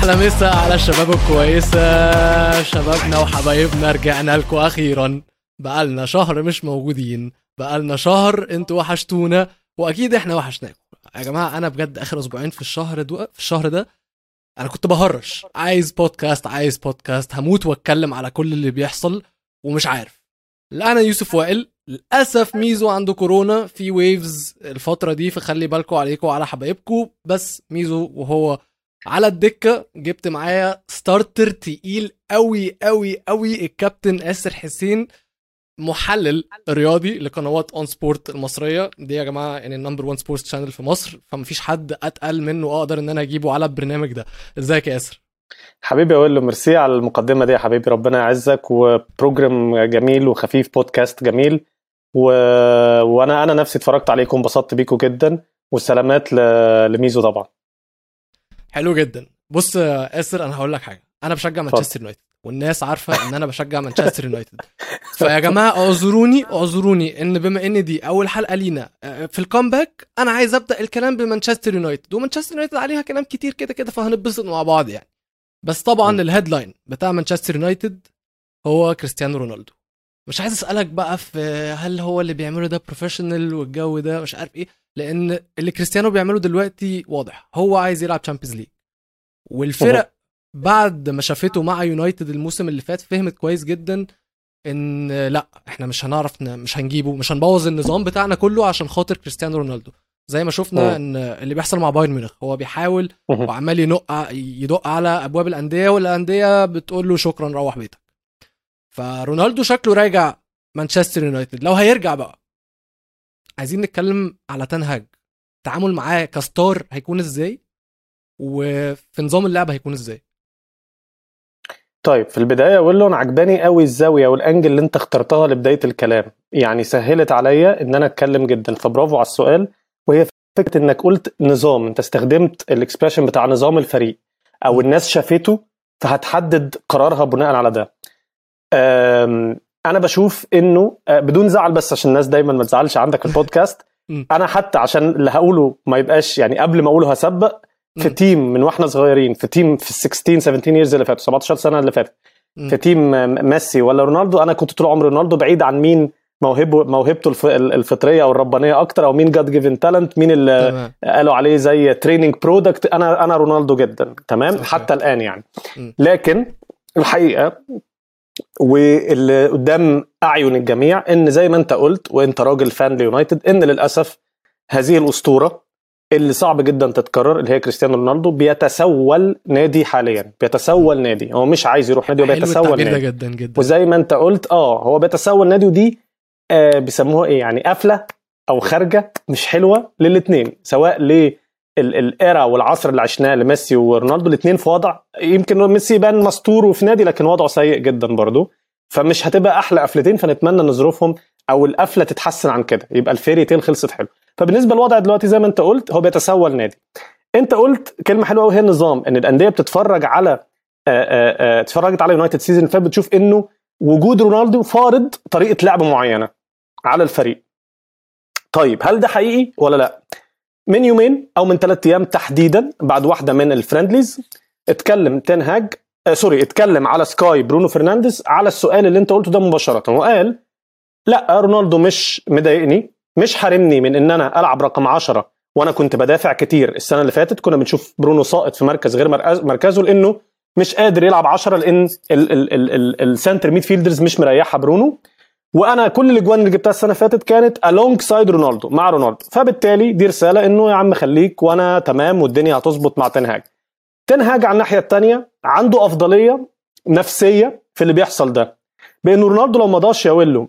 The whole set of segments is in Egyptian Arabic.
احلى مسا على الشباب الكويسه شبابنا وحبايبنا رجعنا لكم اخيرا بقالنا شهر مش موجودين بقالنا شهر انتوا وحشتونا واكيد احنا وحشناكم يا جماعه انا بجد اخر اسبوعين في الشهر دو في الشهر ده انا كنت بهرش عايز بودكاست عايز بودكاست هموت واتكلم على كل اللي بيحصل ومش عارف لا انا يوسف وائل للاسف ميزو عنده كورونا في ويفز الفتره دي فخلي بالكم عليكم وعلى حبايبكم بس ميزو وهو على الدكه جبت معايا ستارتر تقيل قوي قوي قوي الكابتن اسر حسين محلل رياضي لقنوات اون سبورت المصريه دي يا جماعه يعني النمبر 1 سبورتس شانل في مصر فمفيش حد اتقل منه اقدر ان انا اجيبه على البرنامج ده ازيك يا اسر حبيبي اقول له ميرسي على المقدمه دي يا حبيبي ربنا يعزك وبروجرام جميل وخفيف بودكاست جميل و... وانا انا نفسي اتفرجت عليكم انبسطت بيكم جدا والسلامات ل... لميزو طبعا حلو جدا بص يا اسر انا هقول لك حاجه انا بشجع مانشستر يونايتد والناس عارفه ان انا بشجع مانشستر يونايتد فيا جماعه اعذروني اعذروني ان بما ان دي اول حلقه لينا آه، في الكومباك انا عايز ابدا الكلام بمانشستر يونايتد ومانشستر يونايتد عليها كلام كتير كده كده فهنتبسط مع بعض يعني بس طبعا الهيدلاين بتاع مانشستر يونايتد هو كريستيانو رونالدو مش عايز اسالك بقى في هل هو اللي بيعمله ده بروفيشنال والجو ده مش عارف ايه لان اللي كريستيانو بيعمله دلوقتي واضح هو عايز يلعب تشامبيونز ليج والفرق بعد ما شافته مع يونايتد الموسم اللي فات فهمت كويس جدا ان لا احنا مش هنعرف ن- مش هنجيبه مش هنبوظ النظام بتاعنا كله عشان خاطر كريستيانو رونالدو زي ما شفنا مم. ان اللي بيحصل مع بايرن ميونخ هو بيحاول مهم. وعمال ينق يدق على ابواب الانديه والانديه بتقول له شكرا روح بيتك فرونالدو شكله راجع مانشستر يونايتد لو هيرجع بقى عايزين نتكلم على تنهاج التعامل معاه كستار هيكون ازاي وفي نظام اللعب هيكون ازاي طيب في البدايه اقول له انا عجباني قوي الزاويه والانجل اللي انت اخترتها لبدايه الكلام يعني سهلت عليا ان انا اتكلم جدا فبرافو على السؤال وهي فكره انك قلت نظام انت استخدمت الاكسبريشن بتاع نظام الفريق او الناس شافته فهتحدد قرارها بناء على ده أم، انا بشوف انه آه، بدون زعل بس عشان الناس دايما ما تزعلش عندك في البودكاست م. انا حتى عشان اللي هقوله ما يبقاش يعني قبل ما اقوله هسبق في م. تيم من واحنا صغيرين في تيم في ال 16 17 years اللي فاتوا 17 سنه اللي فاتت م. في تيم ميسي ولا رونالدو انا كنت طول عمري رونالدو بعيد عن مين موهبه موهبته الف- الفطريه او الربانيه اكتر او مين جاد جيفن تالنت مين اللي تمام قالوا عليه زي تريننج برودكت انا انا رونالدو جدا تمام أوكي. حتى الان يعني م. لكن الحقيقه واللي قدام اعين الجميع ان زي ما انت قلت وانت راجل فان ليونايتد ان للاسف هذه الاسطوره اللي صعب جدا تتكرر اللي هي كريستيانو رونالدو بيتسول نادي حاليا بيتسول نادي هو مش عايز يروح نادي هو حلو بيتسول التعبير ده نادي جدا جدا وزي ما انت قلت اه هو بيتسول نادي ودي آه بيسموها ايه يعني قفله او خارجه مش حلوه للاثنين سواء ل الايرا والعصر اللي عشناه لميسي ورونالدو الاثنين في وضع يمكن ميسي يبان مستور وفي نادي لكن وضعه سيء جدا برضه فمش هتبقى احلى قفلتين فنتمنى ان ظروفهم او القفله تتحسن عن كده يبقى الفيري تيل خلصت حلو فبالنسبه للوضع دلوقتي زي ما انت قلت هو بيتسول نادي انت قلت كلمه حلوه قوي هي النظام ان الانديه بتتفرج على آه، آه، آه، اتفرجت على يونايتد سيزون اللي فات بتشوف انه وجود رونالدو فارض طريقه لعب معينه على الفريق طيب هل ده حقيقي ولا لا من يومين او من ثلاث ايام تحديدا بعد واحده من الفريندليز اتكلم تنهاج آه سوري اتكلم على سكاي برونو فرنانديز على السؤال اللي انت قلته ده مباشره وقال لا رونالدو مش مضايقني مش حارمني من ان انا العب رقم 10 وانا كنت بدافع كتير السنه اللي فاتت كنا بنشوف برونو ساقط في مركز غير مركز- مركزه لانه مش قادر يلعب 10 لان ال- ال- ال- ال- السنتر ميد فيلدرز مش مريحه برونو وانا كل الاجوان اللي جبتها السنه اللي فاتت كانت الونج سايد رونالدو مع رونالدو فبالتالي دي رساله انه يا عم خليك وانا تمام والدنيا هتظبط مع تنهاج تنهاج على الناحيه الثانيه عنده افضليه نفسيه في اللي بيحصل ده بانه رونالدو لو ما ضاش يا ويلو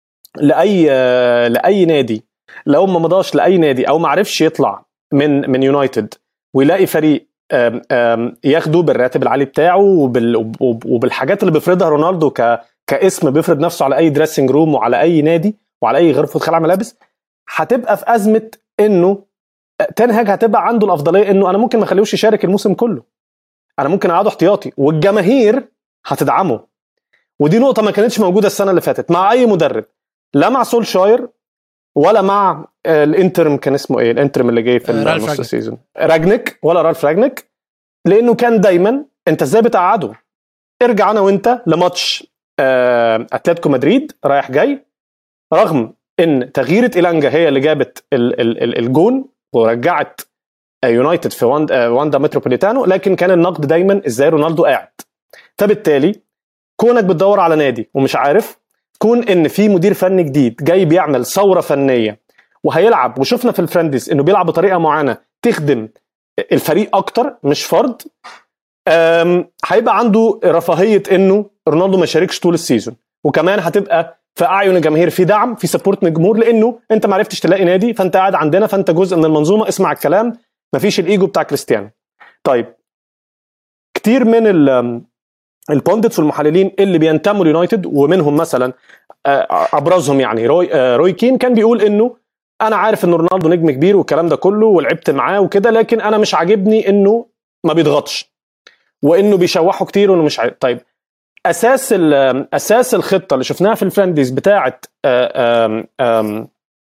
لاي لاي نادي لو ما مضاش لاي نادي او ما عرفش يطلع من من يونايتد ويلاقي فريق آم، آم، ياخده بالراتب العالي بتاعه وبال وب- وبالحاجات اللي بيفرضها رونالدو ك كاسم بيفرض نفسه على اي دريسنج روم وعلى اي نادي وعلى اي غرفه خلع ملابس هتبقى في ازمه انه تنهاج هتبقى عنده الافضليه انه انا ممكن ما اخليهوش يشارك الموسم كله انا ممكن اقعده احتياطي والجماهير هتدعمه ودي نقطه ما كانتش موجوده السنه اللي فاتت مع اي مدرب لا مع سولشاير ولا مع آه، الانترم كان اسمه ايه الانترم اللي جاي في آه، رالف نص راجنيك. السيزون راجنيك ولا رالف راجنيك لانه كان دايما انت ازاي بتقعده ارجع انا وانت لماتش آه، اتلتيكو مدريد رايح جاي رغم ان تغييره إيلانجا هي اللي جابت ال- ال- ال- الجون ورجعت آه، يونايتد في واندا, آه، واندا متروبوليتانو لكن كان النقد دايما ازاي رونالدو قاعد فبالتالي كونك بتدور على نادي ومش عارف كون ان في مدير فني جديد جاي بيعمل ثوره فنيه وهيلعب وشفنا في الفرندز انه بيلعب بطريقه معينه تخدم الفريق اكتر مش فرد أم، هيبقى عنده رفاهيه انه رونالدو ما يشاركش طول السيزون وكمان هتبقى في اعين الجماهير في دعم في سبورت من الجمهور لانه انت ما عرفتش تلاقي نادي فانت قاعد عندنا فانت جزء من المنظومه اسمع الكلام مفيش الايجو بتاع كريستيانو طيب كتير من ال البوندتس والمحللين اللي بينتموا ليونايتد ومنهم مثلا آه، ابرزهم يعني روي آه، روي كين كان بيقول انه انا عارف ان رونالدو نجم كبير والكلام ده كله ولعبت معاه وكده لكن انا مش عاجبني انه ما بيضغطش وانه بيشوحه كتير وانه مش عارف طيب اساس ال- اساس الخطه اللي شفناها في الفرنديز بتاعه آه، آم، آم،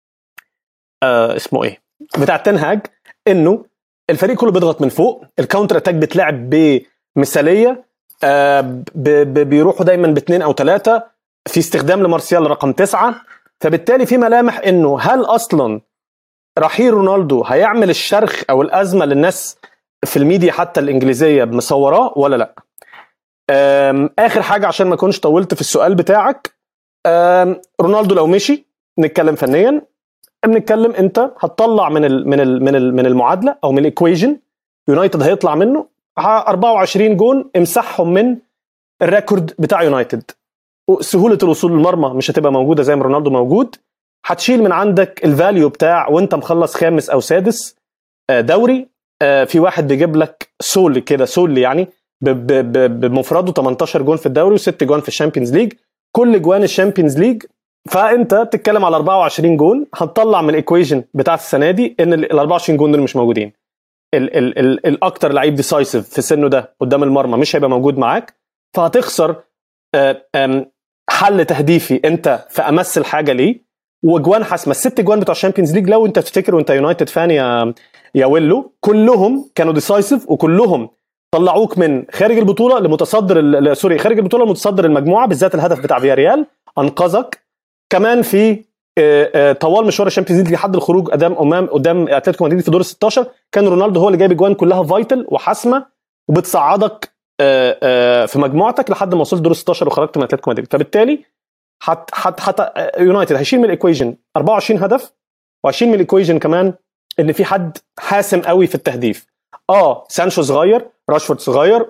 آه، اسمه ايه بتاع تنهاج انه الفريق كله بيضغط من فوق الكاونتر اتاك بتلعب بمثاليه آه، ب- ب- بيروحوا دايما باثنين او ثلاثه في استخدام لمارسيال رقم تسعه فبالتالي في ملامح انه هل اصلا رحيل رونالدو هيعمل الشرخ او الازمه للناس في الميديا حتى الانجليزيه مصوراه ولا لا؟ آم، اخر حاجه عشان ما اكونش طولت في السؤال بتاعك آم، رونالدو لو مشي نتكلم فنيا بنتكلم انت هتطلع من ال من ال من ال من المعادله او من الايكويجن يونايتد هيطلع منه ه- 24 جون امسحهم من الريكورد بتاع يونايتد سهوله الوصول للمرمى مش هتبقى موجوده زي ما رونالدو موجود هتشيل من عندك الفاليو بتاع وانت مخلص خامس او سادس آه، دوري آه، في واحد بيجيب لك سول كده سول يعني ب- ب- ب- بمفرده 18 جون في الدوري وست جوان في الشامبيونز ليج كل جوان الشامبيونز ليج فانت بتتكلم على 24 جون هتطلع من الايكويجن بتاعت السنه دي ان ال 24 جون دول مش موجودين ال ال ال الاكتر لعيب ديسايسيف في سنه ده قدام المرمى مش هيبقى موجود معاك فهتخسر آه، آم، حل تهديفي انت في امس الحاجه ليه وجوان حاسمه الست جوان بتوع الشامبيونز ليج لو انت تفتكر وانت يونايتد فان يا يا ويلو كلهم كانوا ديسايسيف وكلهم طلعوك من خارج البطوله لمتصدر ال- ل- سوري خارج البطوله لمتصدر المجموعه بالذات الهدف بتاع فياريال انقذك كمان في آه، آه، طوال مشوار الشامبيونز ليج لحد الخروج قدام امام قدام اتلتيكو مدريد في دور ال 16 كان رونالدو هو اللي جايب اجوان كلها فايتل وحاسمه وبتصعدك آه، آه، في مجموعتك لحد ما وصلت دور ال 16 وخرجت من اتلتيكو مدريد فبالتالي حت حت حت يونايتد هيشيل من الايكويجن 24 هدف وهيشيل من الايكويجن كمان ان في حد حاسم قوي في التهديف اه سانشو صغير راشفورد صغير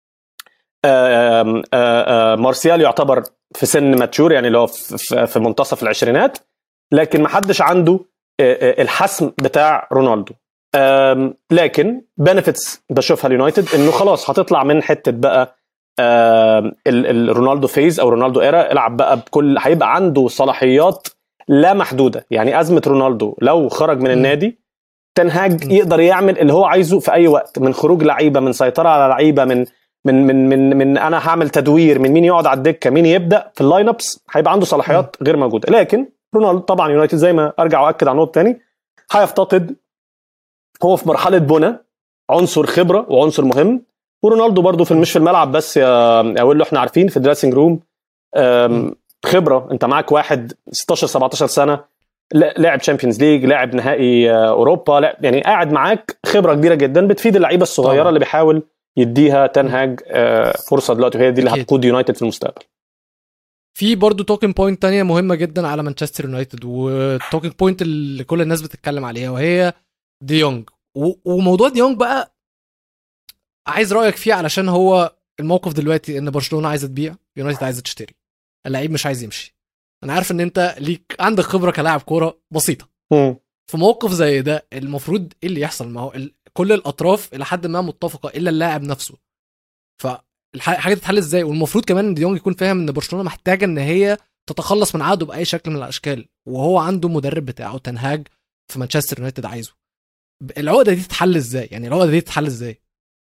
آم، آه، آه، مارسيال يعتبر في سن ماتشور يعني اللي هو في- في في منتصف العشرينات لكن ما حدش عنده آه، آه، الحسم بتاع رونالدو آم، لكن بنفتس بشوفها اليونايتد انه خلاص هتطلع من حته بقى آم، ال- ال- رونالدو فيز او رونالدو ايرا العب بقى بكل هيبقى عنده صلاحيات لا محدوده يعني ازمه رونالدو لو خرج من النادي تنهاج يقدر يعمل اللي هو عايزه في اي وقت من خروج لعيبه من سيطره على لعيبه من من من من من انا هعمل تدوير من مين يقعد على الدكه مين يبدا في اللاين ابس هيبقى عنده صلاحيات غير موجوده لكن رونالدو طبعا يونايتد زي ما ارجع واكد على النقطه تاني هيفتقد هو في مرحله بنى عنصر خبره وعنصر مهم ورونالدو برضو في مش في الملعب بس يا يا ويلو احنا عارفين في الدريسنج روم أم، خبره انت معاك واحد 16 17 سنه لا- لاعب تشامبيونز ليج لاعب نهائي آه، اوروبا لا يعني قاعد معاك خبره كبيره جدا بتفيد اللعيبه الصغيره طبعا. اللي بيحاول يديها تنهاج آه، فرصه دلوقتي وهي دي اللي أكيد. هتقود يونايتد في المستقبل في برضه توكن بوينت تانية مهمة جدا على مانشستر يونايتد والتوكن بوينت اللي كل الناس بتتكلم عليها وهي ديونج و- وموضوع ديونج بقى عايز رأيك فيه علشان هو الموقف دلوقتي ان برشلونة عايزة تبيع يونايتد عايزة تشتري اللعيب مش عايز يمشي انا عارف ان انت ليك عندك خبرة كلاعب كورة بسيطة مم. في موقف زي ده المفروض ايه اللي يحصل ما هو ال- كل الاطراف الى حد ما متفقه الا اللاعب نفسه فالحاجه تتحل ازاي والمفروض كمان ان ديونج يكون فاهم ان برشلونه محتاجه ان هي تتخلص من عقده باي شكل من الاشكال وهو عنده مدرب بتاعه تنهاج في مانشستر يونايتد عايزه ب- العقده دي تتحل ازاي يعني العقده دي تتحل ازاي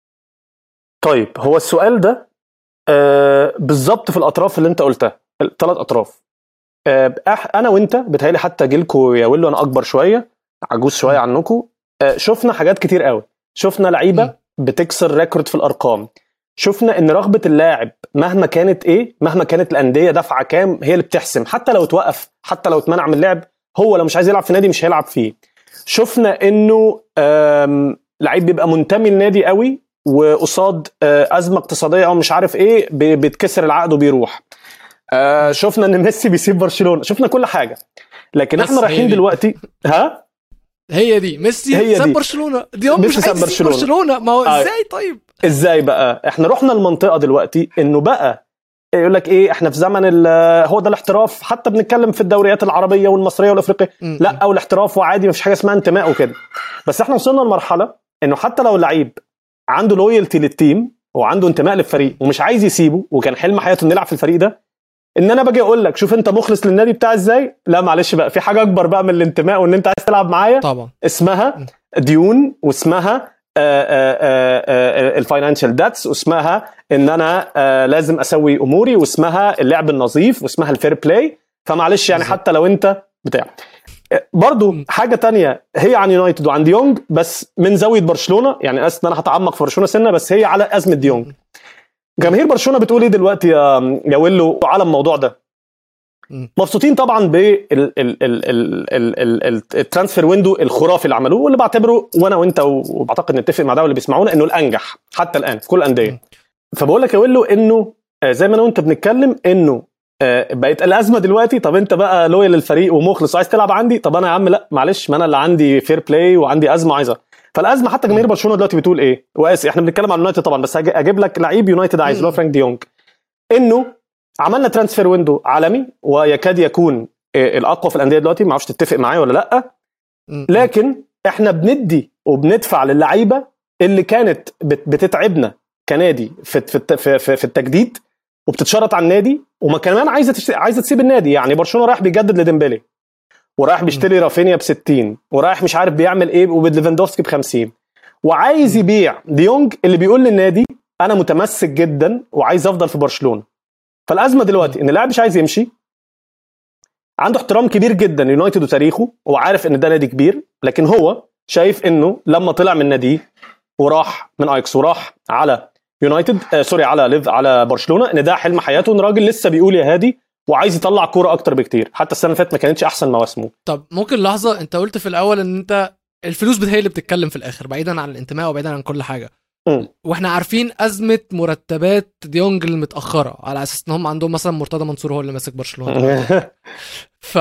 طيب هو السؤال ده آه بالظبط في الاطراف اللي انت قلتها الثلاث اطراف آه أح- انا وانت بتهيألي حتى جيلكو يا ويلو انا اكبر شويه عجوز شويه عنكم آه شفنا حاجات كتير قوي شفنا مم. لعيبه بتكسر ريكورد في الارقام شفنا ان رغبه اللاعب مهما كانت ايه مهما كانت الانديه دافعه كام هي اللي بتحسم حتى لو اتوقف حتى لو اتمنع من اللعب هو لو مش عايز يلعب في نادي مش هيلعب فيه شفنا انه آم، لعيب بيبقى منتمي لنادي قوي وقصاد آه، ازمه اقتصاديه او مش عارف ايه بي- بيتكسر العقد وبيروح آه، شفنا ان ميسي بيسيب برشلونه شفنا كل حاجه لكن بس احنا هي رايحين دي. دلوقتي ها هي دي ميسي هي ساب دي. برشلونه ديونج ميسي مش ساب عايز يسيب برشلونة. برشلونه ما هو آه. ازاي طيب ازاي بقى احنا رحنا المنطقه دلوقتي انه بقى يقول لك ايه احنا في زمن ال- هو ده الاحتراف حتى بنتكلم في الدوريات العربيه والمصريه والافريقيه م- لا او الاحتراف وعادي مفيش حاجه اسمها انتماء وكده بس احنا وصلنا لمرحله انه حتى لو لعيب عنده لويالتي للتيم وعنده انتماء للفريق ومش عايز يسيبه وكان حلم حياته انه يلعب في الفريق ده ان انا باجي اقول لك شوف انت مخلص للنادي بتاعي ازاي لا معلش بقى في حاجه اكبر بقى من الانتماء وان انت عايز تلعب معايا طبعا اسمها ديون واسمها الفاينانشال داتس واسمها ان انا آه، لازم اسوي اموري واسمها اللعب النظيف واسمها الفير بلاي فمعلش يعني بالظبط. حتى لو انت بتاع آه، برضو م. حاجه تانية هي عن يونايتد وعن ديونج بس من زاويه برشلونه يعني اسف ان انا هتعمق في برشلونه سنه بس هي على ازمه ديونج جماهير برشلونه بتقول ايه دلوقتي يا يا ويلو على الموضوع ده م. مبسوطين طبعا بالترانسفير ويندو الخرافي اللي عملوه واللي بعتبره وانا وانت وبعتقد نتفق مع ده واللي بيسمعونا انه الانجح حتى الان في كل الانديه فبقول لك يا ويلو انه آه، زي ما انا وانت بنتكلم انه آه، بقت الازمه دلوقتي طب انت بقى لويال للفريق ومخلص وعايز تلعب عندي طب انا يا عم لا معلش ما انا اللي عندي فير بلاي وعندي ازمه عايزه فالازمه حتى جماهير برشلونه دلوقتي بتقول ايه واسف احنا بنتكلم عن يونايتد طبعا بس هاجي- اجيب لك لعيب يونايتد عايز اللي هو مم. فرانك ديونج انه عملنا ترانسفير ويندو عالمي ويكاد يكون آه، الاقوى في الانديه دلوقتي ما اعرفش تتفق معايا ولا لا م- لكن احنا بندي وبندفع للعيبه اللي كانت بت- بتتعبنا كنادي في في الت- في, في, في التجديد وبتتشرط على النادي وما كمان عايزه تشت... عايزه تسيب النادي يعني برشلونه رايح بيجدد لديمبلي ورايح بيشتري رافينيا ب 60 ورايح مش عارف بيعمل ايه وبليفاندوفسكي ب 50 وعايز يبيع ديونج اللي بيقول للنادي انا متمسك جدا وعايز افضل في برشلونه فالازمه دلوقتي ان اللاعب مش عايز يمشي عنده احترام كبير جدا ليونايتد وتاريخه وعارف ان ده نادي كبير لكن هو شايف انه لما طلع من ناديه وراح من ايكس وراح على يونايتد آه سوري على ليف على برشلونه ان ده حلم حياته ان راجل لسه بيقول يا هادي وعايز يطلع كوره اكتر بكتير حتى السنه اللي فاتت ما كانتش احسن مواسمه طب ممكن لحظه انت قلت في الاول ان انت الفلوس بت- هي اللي بتتكلم في الاخر بعيدا عن الانتماء وبعيدا عن كل حاجه مم. واحنا عارفين ازمه مرتبات ديونج المتاخره على اساس ان هم عندهم مثلا مرتضى منصور هو اللي ماسك برشلونه ف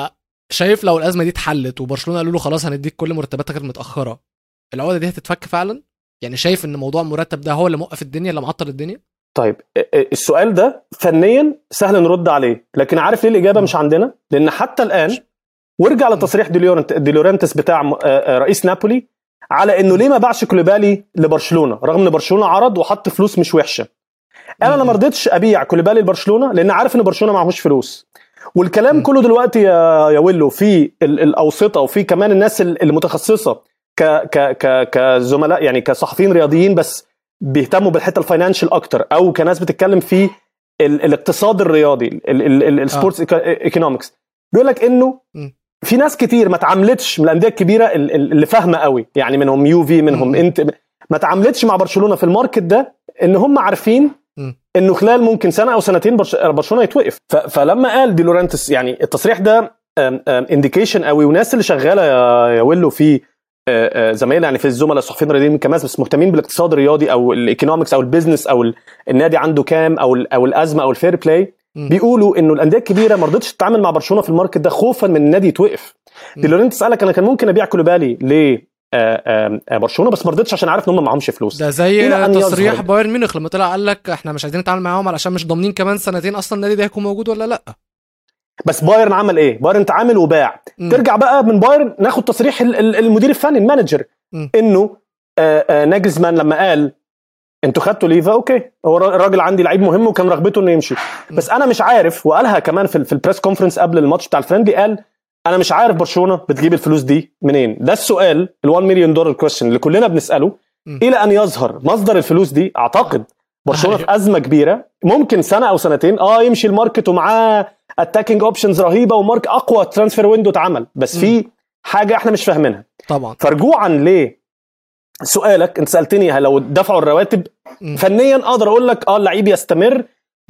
شايف لو الازمه دي اتحلت وبرشلونه قالوا له خلاص هنديك كل مرتباتك المتاخره العقده دي هتتفك فعلا يعني شايف ان موضوع المرتب ده هو اللي موقف الدنيا اللي معطل الدنيا طيب آه، آه، السؤال ده فنيا سهل نرد عليه لكن عارف ليه الاجابه مش عندنا لان حتى الان وارجع لتصريح ديليورنت ديلورنتس بتاع م- آه، آه، رئيس نابولي على انه ليه ما باعش كوليبالي لبرشلونه رغم ان برشلونه عرض وحط فلوس مش وحشه انا انا ما رضيتش ابيع كوليبالي لبرشلونه لان عارف ان برشلونه معهوش فلوس والكلام مم. كله دلوقتي يا يا ويلو في ال- الاوسطه وفي كمان الناس ال- المتخصصه ك ك ك كزملاء يعني كصحفيين رياضيين بس بيهتموا بالحته الفاينانشال اكتر او كناس بتتكلم في ال الاقتصاد الرياضي السبورتس ايكونومكس بيقول لك انه مم. في ناس كتير ما اتعاملتش من الانديه الكبيره ال- ال- اللي فاهمه قوي يعني منهم يوفي منهم مم. انت ما اتعاملتش مع برشلونه في الماركت ده ان هم عارفين مم. انه خلال ممكن سنه او سنتين برش- برشلونه يتوقف ف- فلما قال دي لورنتس يعني التصريح ده انديكيشن قوي وناس اللي شغاله يا يا ويلو في آه، آه، زمايلنا يعني في الزملاء الصحفيين الرياضيين كمان بس مهتمين بالاقتصاد الرياضي او الايكونومكس او البيزنس او ال- النادي عنده كام او ال- او الازمه او الفير بلاي مم. بيقولوا انه الانديه الكبيره ما رضتش تتعامل مع برشلونه في الماركت ده خوفا من النادي يتوقف مم. دي لورنتس قال لك انا كان ممكن ابيع كولوبالي ل آه، آه، آه، برشلونه بس ما رضيتش عشان عارف ان هم معهمش فلوس ده زي إلى أن تصريح يظهر. بايرن ميونخ لما طلع قال لك احنا مش عايزين نتعامل معاهم علشان مش ضامنين كمان سنتين اصلا النادي ده هيكون موجود ولا لا بس بايرن عمل ايه؟ بايرن تعامل وباع مم. ترجع بقى من بايرن ناخد تصريح ال- ال- المدير الفني المانجر مم. انه آه، آه، ناجلزمان لما قال انتوا خدتوا ليفا اوكي هو الر- الراجل عندي لعيب مهم وكان رغبته انه يمشي بس انا مش عارف وقالها كمان في, ال- في البريس كونفرنس قبل الماتش بتاع الفرندلي قال انا مش عارف برشلونه بتجيب الفلوس دي منين ده السؤال ال1 مليون دولار كويشن اللي كلنا بنساله مم. الى ان يظهر مصدر الفلوس دي اعتقد برشلونه أيوة. في ازمه كبيره ممكن سنه او سنتين اه يمشي الماركت ومعاه اتاكينج اوبشنز رهيبه ومارك اقوى ترانسفير ويندو اتعمل بس في حاجه احنا مش فاهمينها طبعا فرجوعا ل سؤالك انت سالتني لو دفعوا الرواتب مم. فنيا اقدر اقول لك اه اللعيب يستمر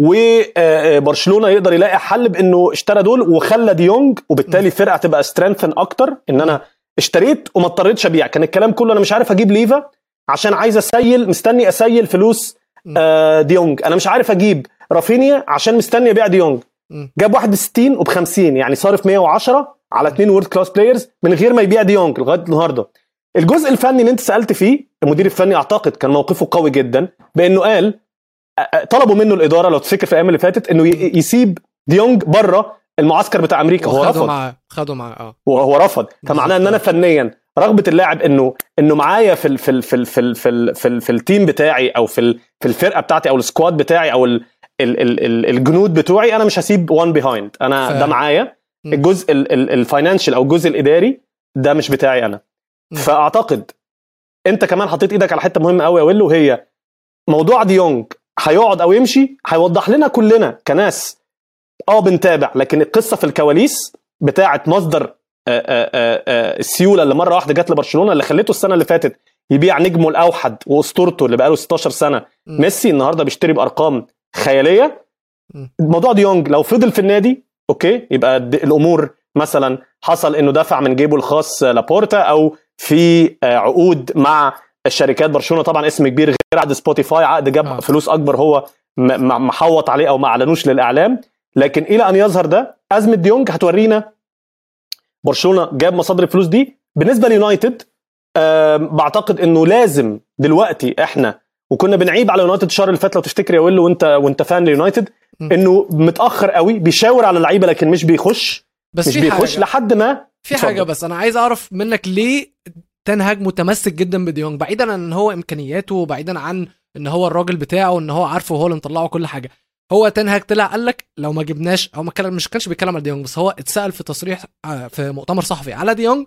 وبرشلونه يقدر يلاقي حل بانه اشترى دول وخلى ديونج وبالتالي الفرقه تبقى سترينثن اكتر ان انا اشتريت وما اضطريتش ابيع كان الكلام كله انا مش عارف اجيب ليفا عشان عايز اسيل مستني اسيل فلوس آه ديونج انا مش عارف اجيب رافينيا عشان مستني ابيع ديونج مم. جاب واحد ب 60 وب 50 يعني صارف 110 على اثنين وورد كلاس بلايرز من غير ما يبيع ديونج لغايه النهارده الجزء الفني اللي انت سالت فيه المدير الفني اعتقد كان موقفه قوي جدا بانه قال أ- أ- طلبوا منه الاداره لو تفتكر في الايام اللي فاتت انه ي- يسيب ديونج بره المعسكر بتاع امريكا هو خدوا رفض معاه خدوا معاه اه هو هو رفض فمعناه ان انا فنيا رغبه اللاعب انه انه معايا في ال في ال في ال في ال في, ال في, ال في التيم بتاعي او في ال في الفرقه بتاعتي او السكواد بتاعي او ال ال ال ال الجنود بتوعي انا مش هسيب وان بيهايند انا فاهم. ده معايا مم. الجزء الفاينانشال او الجزء الاداري ده مش بتاعي انا مم. فاعتقد انت كمان حطيت ايدك على حته مهمه قوي يا ويلو وهي موضوع ديونج هيقعد او يمشي هيوضح لنا كلنا كناس اه بنتابع لكن القصه في الكواليس بتاعه مصدر آه، آه، آه، آه، السيوله اللي مره واحده جت لبرشلونه اللي خليته السنه اللي فاتت يبيع نجمه الاوحد واسطورته اللي بقاله 16 سنه مم. ميسي النهارده بيشتري بارقام خياليه مم. موضوع ديونج لو فضل في النادي اوكي يبقى د- الامور مثلا حصل انه دفع من جيبه الخاص لابورتا او في آه، عقود مع الشركات برشلونه طبعا اسم كبير غير عقد سبوتيفاي عقد جاب آه. فلوس اكبر هو م- م- محوط عليه او ما اعلنوش للاعلام لكن الى ان يظهر ده ازمه ديونج هتورينا برشلونه جاب مصادر الفلوس دي بالنسبه ليونايتد آم، بعتقد انه لازم دلوقتي احنا وكنا بنعيب على يونايتد الشهر اللي فات لو تفتكر يا ويلو وانت وانت فان ليونايتد مم. انه متاخر قوي بيشاور على اللعيبه لكن مش بيخش بس مش في بيخش حاجه لحد ما في اتفضل. حاجه بس انا عايز اعرف منك ليه تنهاج متمسك جدا بديونج بعيدا عن ان هو امكانياته وبعيدا عن ان هو الراجل بتاعه ان هو عارفه وهو اللي مطلعه كل حاجه هو تنهاج طلع قال لك لو ما جبناش او ما كان مش كانش بيتكلم على ديونج بس هو اتسال في تصريح آه، في مؤتمر صحفي على ديونج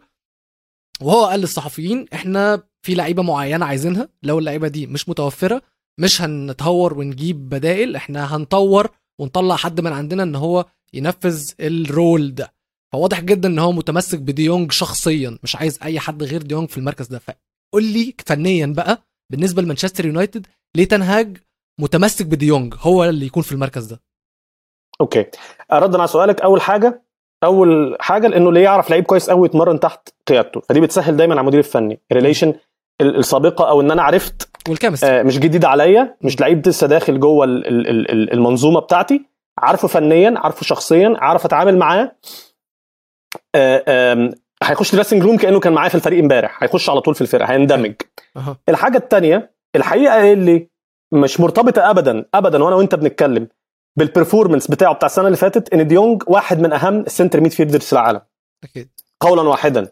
وهو قال للصحفيين احنا في لعيبه معينه عايزينها لو اللعيبه دي مش متوفره مش هنتهور ونجيب بدائل احنا هنطور ونطلع حد من عندنا ان هو ينفذ الرول ده فواضح جدا ان هو متمسك بديونج شخصيا مش عايز اي حد غير ديونج في المركز ده فقول لي فنيا بقى بالنسبه لمانشستر يونايتد ليه تنهاج متمسك بديونج هو اللي يكون في المركز ده اوكي ردا على سؤالك اول حاجه اول حاجه لانه ليه يعرف لعيب كويس قوي يتمرن تحت قيادته فدي بتسهل دايما على المدير الفني الريليشن السابقه او ان انا عرفت والكيمستري آه، مش جديد عليا مش لعيب لسه داخل جوه ال- ال- ال- ال- المنظومه بتاعتي عارفه فنيا عارفه شخصيا عارف اتعامل معاه آه، آم، هيخش دريسنج روم كانه كان معايا في الفريق امبارح هيخش على طول في الفرقه هيندمج اها الحاجه الثانيه الحقيقه اللي مش مرتبطه ابدا ابدا وانا وانت بنتكلم بالبرفورمانس بتاعه بتاع السنه اللي فاتت ان ديونج واحد من اهم السنتر ميد فيلدرز في العالم اكيد قولا واحدا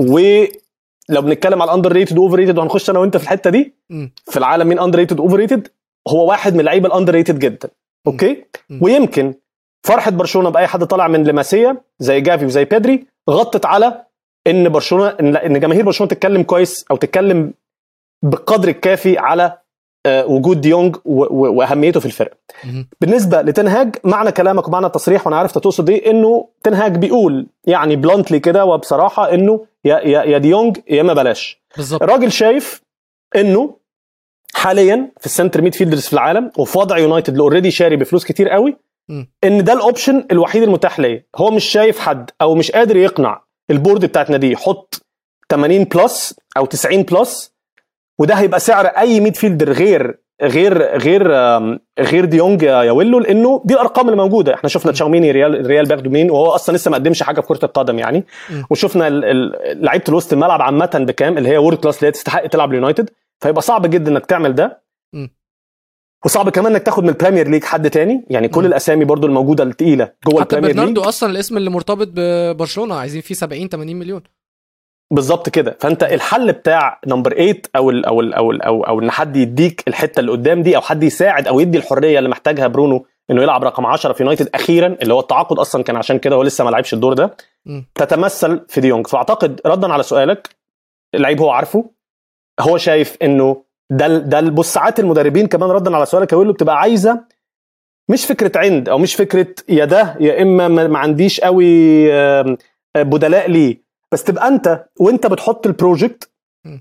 ولو بنتكلم على الاندر ريتد واوفر ريتد وهنخش انا وانت في الحته دي مم. في العالم مين اندر ريتد اوفر ريتد هو واحد من اللعيبه الاندر ريتد جدا اوكي مم. ويمكن فرحه برشلونه باي حد طالع من لماسيا زي جافي وزي بيدري غطت على ان برشلونه ان إن جماهير برشلونه تتكلم كويس او تتكلم بالقدر الكافي على آه، وجود ديونج و- و- واهميته في الفرقه مهم. بالنسبه لتنهاج معنى كلامك ومعنى التصريح وانا عارف انت تقصد ايه انه تنهاج بيقول يعني بلانتلي كده وبصراحه انه يا يا يا ديونج يا ما بلاش بالظبط الراجل شايف انه حاليا في السنتر ميد فيلدرز في العالم وفي وضع يونايتد اللي اوريدي شاري بفلوس كتير قوي مم. ان ده الاوبشن الوحيد المتاح ليه هو مش شايف حد او مش قادر يقنع البورد بتاعت ناديه يحط 80 بلس او 90 بلس وده هيبقى سعر اي ميد فيلدر غير غير غير آم، غير ديونج يا يا ويلو لانه دي الارقام اللي موجوده احنا شفنا م. تشاوميني ريال ريال بياخدوا مين وهو اصلا لسه ما قدمش حاجه في كره القدم يعني م. وشفنا ال- ال- لعيبه الوسط الملعب عامه بكام اللي هي وورد كلاس اللي هي تستحق تلعب اليونايتد فيبقى صعب جدا انك تعمل ده م. وصعب كمان انك تاخد من البريمير ليج حد تاني يعني كل م. الاسامي برضو الموجوده الثقيله جوه حتى البريمير برناردو ليج اصلا الاسم اللي مرتبط ببرشلونه عايزين فيه 70 80 مليون بالظبط كده فانت الحل بتاع نمبر 8 او ال او ال او ال او, أو ان حد يديك الحته اللي قدام دي او حد يساعد او يدي الحريه اللي محتاجها برونو انه يلعب رقم 10 في يونايتد اخيرا اللي هو التعاقد اصلا كان عشان كده هو لسه ما لعبش الدور ده م. تتمثل في ديونج فاعتقد ردا على سؤالك اللعيب هو عارفه هو شايف انه ده ال- ده ال- بص ساعات المدربين كمان ردا على سؤالك يا ويلو بتبقى عايزه مش فكره عند او مش فكره يا ده يا اما ما ما عنديش قوي آم، بدلاء ليه بس تبقى انت وانت بتحط البروجكت م.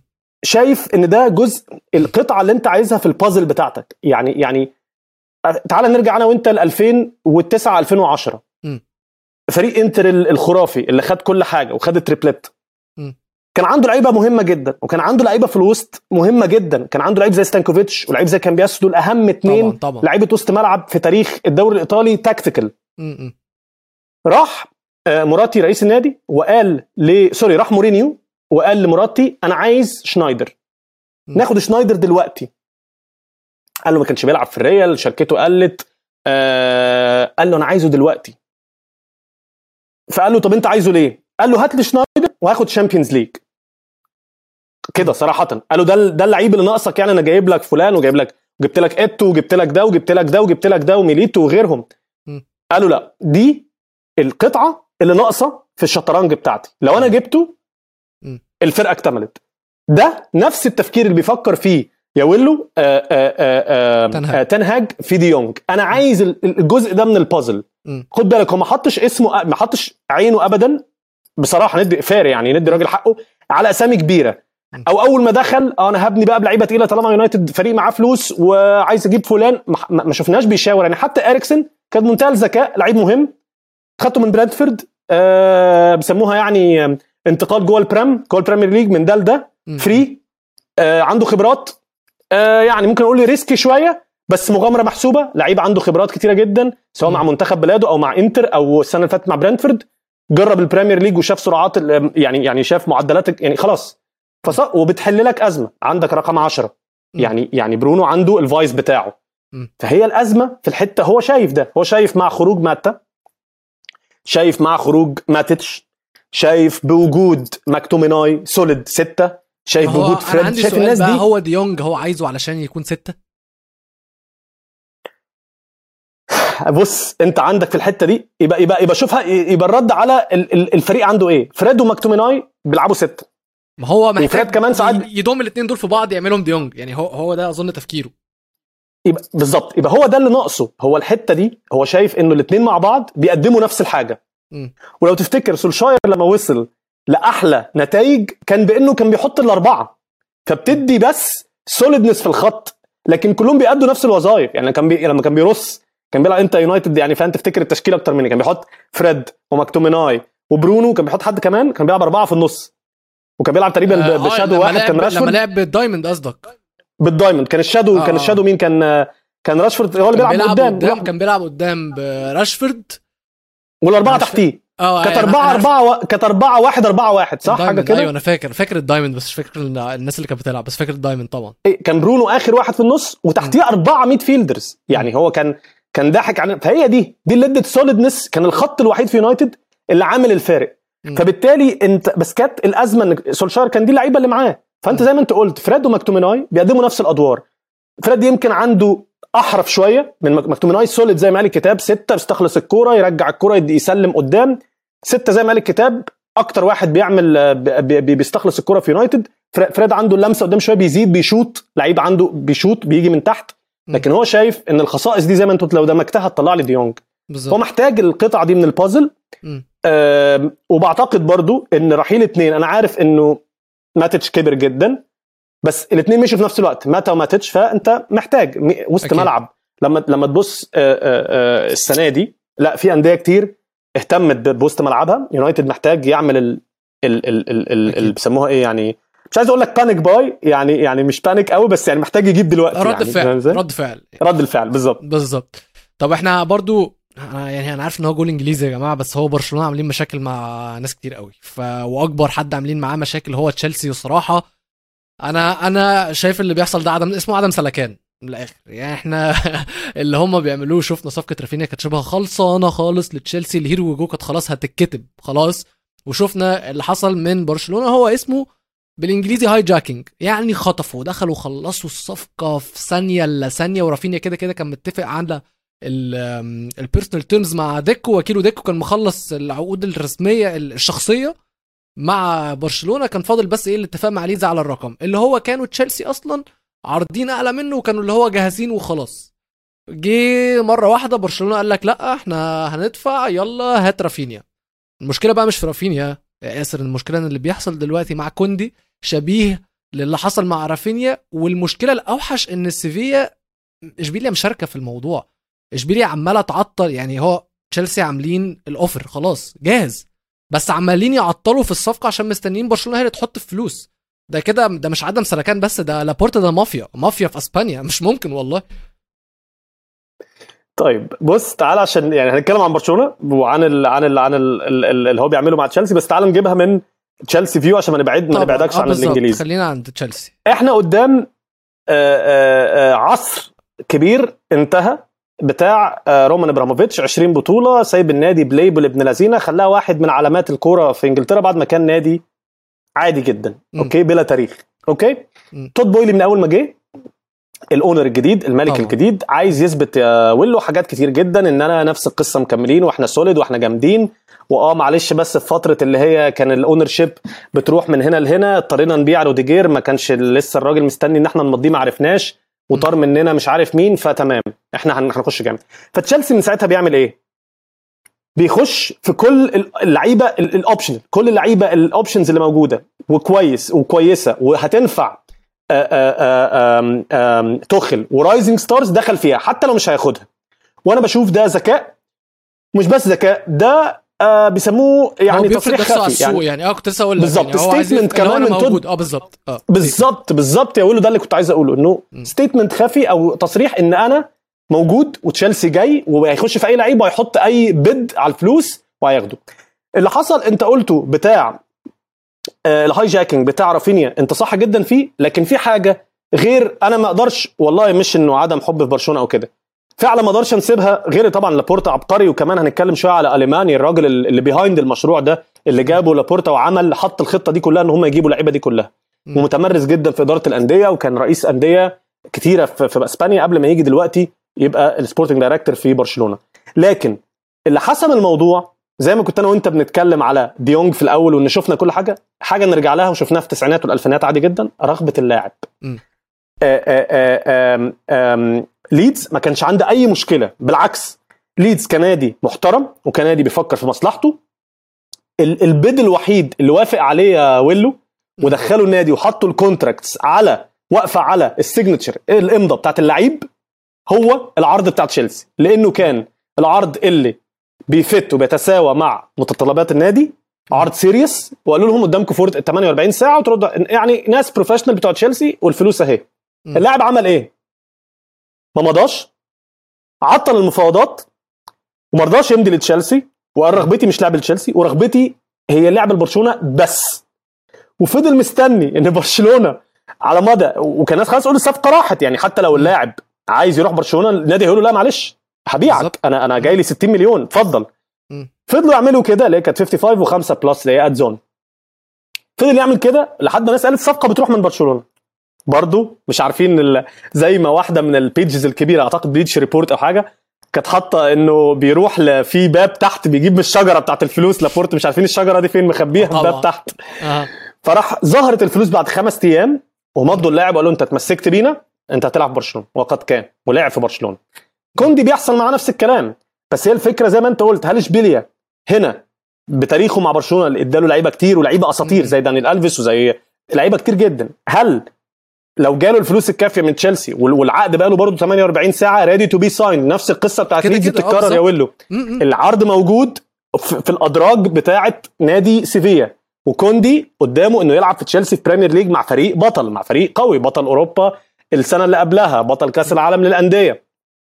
شايف ان ده جزء القطعه اللي انت عايزها في البازل بتاعتك يعني يعني تعال نرجع انا وانت ل 2009 2010 م. فريق انتر ال- الخرافي اللي خد كل حاجه وخد التريبلت م. كان عنده لعيبه مهمه جدا وكان عنده لعيبه في الوسط مهمه جدا كان عنده لعيب زي ستانكوفيتش ولعيب زي كامبياسو دول اهم اتنين طبعا طبعا لعيبه وسط ملعب في تاريخ الدوري الايطالي تاكتيكال م- م. راح آه، مراتي رئيس النادي وقال ل سوري راح مورينيو وقال لمراتي انا عايز شنايدر م. ناخد شنايدر دلوقتي قال له ما كانش بيلعب في الريال شركته قلت آه قال له انا عايزه دلوقتي فقال له طب انت عايزه ليه قال له هات لي شنايدر وهاخد شامبيونز ليج كده صراحه قال له ده ده اللعيب اللي ناقصك يعني انا جايب لك فلان وجايب لك جبت لك ايتو وجبت لك ده وجبت لك ده وجبت لك ده وميليتو وغيرهم م. قالوا لا دي القطعه اللي ناقصه في الشطرنج بتاعتي لو انا جبته م. الفرقه اكتملت ده نفس التفكير اللي بيفكر فيه يا ويلو آه آه آه تنهاج. آه آه تنهاج في ديونج انا عايز ال- الجزء ده من البازل م. خد بالك هو ما حطش اسمه ما حطش عينه ابدا بصراحه ندي فاري يعني ندي راجل حقه على اسامي كبيره م. او اول ما دخل اه انا هبني بقى بلعيبه تقيله طالما يونايتد فريق معاه فلوس وعايز اجيب فلان ما, ما ما شفناش بيشاور يعني حتى اريكسن كان منتهى الذكاء لعيب مهم خدته من برادفورد آه بيسموها يعني آه، انتقال جوه البريم جوه البريمير ليج من ده لده م. فري آه عنده خبرات آه يعني ممكن اقول ريسكي شويه بس مغامره محسوبه لعيب عنده خبرات كتيره جدا سواء م. مع منتخب بلاده او مع انتر او السنه اللي فاتت مع برنتفورد جرب البريمير ليج وشاف سرعات ال- يعني يعني شاف معدلات يعني خلاص فص... وبتحل لك ازمه عندك رقم 10 م. يعني يعني برونو عنده الفايس بتاعه م. فهي الازمه في الحته هو شايف ده هو شايف مع خروج ماتا شايف مع خروج ماتيتش شايف بوجود ماكتوميناي سوليد ستة شايف هو بوجود انا فريد عندي شايف سؤال الناس بقى دي هو ديونج هو عايزه علشان يكون ستة بص انت عندك في الحته دي يبقى يبقى يبقى شوفها يبقى الرد على ال- ال- الفريق عنده ايه فريد وماكتوميناي بيلعبوا ستة ما هو محتاج وفريد كمان ساعات- ي- يضم الاثنين دول في بعض يعملهم ديونج يعني هو هو ده اظن تفكيره يبقى بالظبط يبقى هو ده اللي ناقصه هو الحته دي هو شايف انه الاثنين مع بعض بيقدموا نفس الحاجه مم. ولو تفتكر سولشاير لما وصل لاحلى نتائج كان بانه كان بيحط الاربعه فبتدي بس سوليدنس في الخط لكن كلهم بيأدوا نفس الوظائف يعني كان بي... لما كان بيرص كان بيلعب انت يونايتد يعني فانت تفتكر التشكيله اكتر مني كان بيحط فريد وماكتوميناي وبرونو كان بيحط حد كمان كان بيلعب اربعه في النص وكان بيلعب تقريبا آه، ب- آه، بشادو لما واحد لعب- كان لما راشفورد لعب بالدايموند قصدك بالدايموند كان الشادو آه، كان آه. الشادو مين كان كان راشفورد هو اللي كان بيلعب, بيلعب قدام, قدام كان بيلعب قدام براشفورد والاربعه راشفورد. تحتيه اه كانت أنا- أربعة أنا أربعة و... كانت أربعة واحد أربعة واحد صح حاجة الدايموند، كده ايوه انا فاكر فاكر الدايموند بس مش فاكر ال- الناس اللي كانت بتلعب بس فاكر الدايموند طبعا إيه، كان برونو آخر واحد في النص وتحتيه أربعة ميد فيلدرز يعني هو كان كان ضاحك عن فهي دي دي اللي ادت سوليدنس كان الخط الوحيد في يونايتد اللي عامل الفارق مم. فبالتالي انت بس كانت الازمه ان سولشاير كان دي اللعيبه اللي معاه فانت مم. زي ما انت قلت فريد وماكتوميناي بيقدموا نفس الادوار فريد يمكن عنده احرف شويه من ماك- ماكتوميناي سوليد زي ما قال الكتاب سته بيستخلص الكوره يرجع الكوره يدي- يسلم قدام سته زي ما قال الكتاب اكتر واحد بيعمل آه، بي- بي- بيستخلص الكوره في يونايتد فر- فريد عنده اللمسه قدام شويه بيزيد بيشوط لعيب عنده بيشوط بيجي من تحت مم. لكن هو شايف ان الخصائص دي زي ما انت قلت لو دمجتها تطلع لي ديونج هو بالظبط محتاج القطعه دي من البازل مم. آم، وبعتقد برضو ان رحيل اتنين انا عارف انه ماتش كبر جدا بس الاثنين مشوا في نفس الوقت ماتا وماتش فانت محتاج م- وسط أكيد. ملعب لما لما تبص آه، آه، آه، السنه دي لا في انديه كتير اهتمت ب- بوسط ملعبها يونايتد محتاج يعمل ال ال ال ال ال أكيد. اللي بيسموها ايه يعني مش عايز اقول لك بانيك باي يعني يعني مش بانيك قوي بس يعني محتاج يجيب دلوقتي رد يعني فاهم فعل إزاي؟ رد فعل رد الفعل بالظبط بالظبط طب احنا برضو أنا يعني انا عارف ان هو جول انجليزي يا جماعه بس هو برشلونه عاملين مشاكل مع ناس كتير قوي ف واكبر حد عاملين معاه مشاكل هو تشيلسي والصراحه انا انا شايف اللي بيحصل ده عدم اسمه عدم سلكان من الاخر يعني احنا اللي هم بيعملوه شفنا صفقه رافينيا كانت شبه خلصانه خالص لتشيلسي الهيرو جو كانت خلاص هتتكتب خلاص وشفنا اللي حصل من برشلونه هو اسمه بالانجليزي هاي جاكينج يعني خطفوا دخلوا خلصوا الصفقه في ثانيه الا ثانيه ورافينيا كده كده كان متفق على البيرسونال تيرمز مع ديكو وكيلو ديكو كان مخلص العقود الرسميه الشخصيه مع برشلونه كان فاضل بس ايه الاتفاق مع ليزا على الرقم اللي هو كانوا تشيلسي اصلا عارضين اعلى منه وكانوا اللي هو جاهزين وخلاص جه مره واحده برشلونه قال لك لا احنا هندفع يلا هات رافينيا المشكله بقى مش في رافينيا يا ياسر المشكله ان اللي بيحصل دلوقتي مع كوندي شبيه للي حصل مع رافينيا والمشكله الاوحش ان سيفيا اشبيليا مشاركه في الموضوع اشبيليا عماله تعطل يعني هو تشيلسي عاملين الاوفر خلاص جاهز بس عمالين يعطلوا في الصفقه عشان مستنيين برشلونه هي اللي تحط الفلوس ده كده ده مش عدم سلكان بس ده لابورتا ده مافيا مافيا في اسبانيا مش ممكن والله طيب بص تعال عشان يعني هنتكلم عن برشلونه وعن ال عن ال عن ال- ال- ال- اللي هو بيعمله مع تشيلسي بس تعال نجيبها من تشيلسي فيو عشان ما نبعد ما طبعاً. نبعدكش آه عن بالظبط. الانجليزي خلينا عند تشيلسي احنا قدام آه، آه، آه، عصر كبير انتهى بتاع آه، رومان ابراموفيتش 20 بطوله سايب النادي بليبل ابن لذينه خلاها واحد من علامات الكوره في انجلترا بعد ما كان نادي عادي جدا م. اوكي بلا تاريخ اوكي م. تود بويلي من اول ما جه الاونر الجديد الملك طبعا. الجديد عايز يثبت يا ويلو حاجات كتير جدا ان انا نفس القصه مكملين واحنا سوليد واحنا جامدين واه معلش بس في فتره اللي هي كان الاونر شيب بتروح من هنا لهنا اضطرينا نبيع روديجير ما كانش لسه الراجل مستني ان احنا نمضيه ما عرفناش وطار مننا مش عارف مين فتمام احنا هن- هنخش جامد فتشيلسي من ساعتها بيعمل ايه بيخش في كل ال- اللعيبه ال- الاوبشن كل اللعيبه الاوبشنز اللي موجوده وكويس وكويسه وهتنفع آه، آه، آه، آم، آم، توخل ورايزنج ستارز دخل فيها حتى لو مش هياخدها وانا بشوف ده ذكاء مش بس ذكاء ده آه بيسموه هو يعني بيفرض تصريح نفسه على خفي السوق يعني يعني, اه كنت لسه اقول لك بالظبط. يعني هو عايز statement يثبت إن هو كمان أنا من تود. موجود اه بالظبط اه بالظبط بالظبط يا ويلو ده اللي كنت عايز اقوله انه م. ستيتمنت خفي او تصريح ان انا موجود وتشيلسي جاي وهيخش في اي لعيب وهيحط اي بيد على الفلوس وهياخده اللي حصل انت قلته بتاع آه، الهاي جاكينج بتاع رافينيا انت صح جدا فيه لكن في حاجه غير انا ما اقدرش والله مش انه عدم حب في برشلونه او كده فعلا ما اقدرش نسيبها غير طبعا لابورتا عبقري وكمان هنتكلم شويه على الماني الراجل اللي بيهايند المشروع ده اللي جابه لابورتا وعمل حط الخطه دي كلها ان هم يجيبوا اللعيبه دي كلها م. ومتمرس جدا في اداره الانديه وكان رئيس انديه كتيره في, في اسبانيا قبل ما يجي دلوقتي يبقى السبورتنج دايركتور في برشلونه لكن اللي حسم الموضوع زي ما كنت انا وانت بنتكلم على ديونج في الاول وان شفنا كل حاجه حاجه نرجع لها وشفناها في التسعينات والالفينات عادي جدا رغبه اللاعب م. آه، آه، آه، آم، آم، ليدز ما كانش عنده اي مشكله بالعكس ليدز كنادي محترم وكنادي بيفكر في مصلحته ال- البيد الوحيد اللي وافق عليه يا ويلو ودخلوا النادي وحطوا الكونتراكتس على واقفه على السيجنتشر الامضه بتاعت اللعيب هو العرض بتاع تشيلسي لانه كان العرض اللي بيفت وبيتساوى مع متطلبات النادي عرض سيريس وقالوا لهم قدامكم فورة 48 ساعه وتردوا يعني ناس بروفيشنال بتوع تشيلسي والفلوس اهي م. اللاعب عمل ايه؟ ما مضاش عطل المفاوضات وما رضاش يمضي لتشيلسي وقال رغبتي مش لعب لتشيلسي ورغبتي هي لعب لبرشلونه بس وفضل مستني ان برشلونه على مدى وكان الناس خلاص تقول الصفقه راحت يعني حتى لو اللاعب عايز يروح برشلونه النادي هيقول له لا معلش هبيعك بالظبط. انا انا جاي لي 60 مليون اتفضل مم. فضلوا يعملوا كده اللي هي كانت 55 و5 بلس اللي هي اد زون فضل يعمل كده لحد ما الناس قالت الصفقه بتروح من برشلونه برضه مش عارفين ال- زي ما واحده من البيجز الكبيره اعتقد بليتش ريبورت او حاجه كانت حاطه انه بيروح ل- في باب تحت بيجيب من الشجره بتاعت الفلوس لابورت مش عارفين الشجره دي فين مخبيها في طبعا. باب تحت اه فراح ظهرت الفلوس بعد خمس ايام ومضوا اللاعب وقالوا انت اتمسكت بينا انت هتلعب في برشلونه وقد كان ولعب في برشلونه كوندي بيحصل معاه نفس الكلام بس هي الفكره زي ما انت قلت هل اشبيليا هنا بتاريخه مع برشلونه اللي اداله لعيبه كتير ولعيبه اساطير مم. زي دانيال الفيس وزي لعيبه كتير جدا هل لو جاله الفلوس الكافيه من تشيلسي وال- والعقد بقى له برضه 48 ساعه ريدي تو بي ساين نفس القصه بتاعت كده ليدز كده، آه، بتتكرر يا بالظبط. ويلو م- م. العرض موجود في في الادراج بتاعه نادي سيفيا وكوندي قدامه انه يلعب في تشيلسي في بريمير ليج مع فريق بطل مع فريق قوي بطل اوروبا السنه اللي قبلها بطل كاس العالم للانديه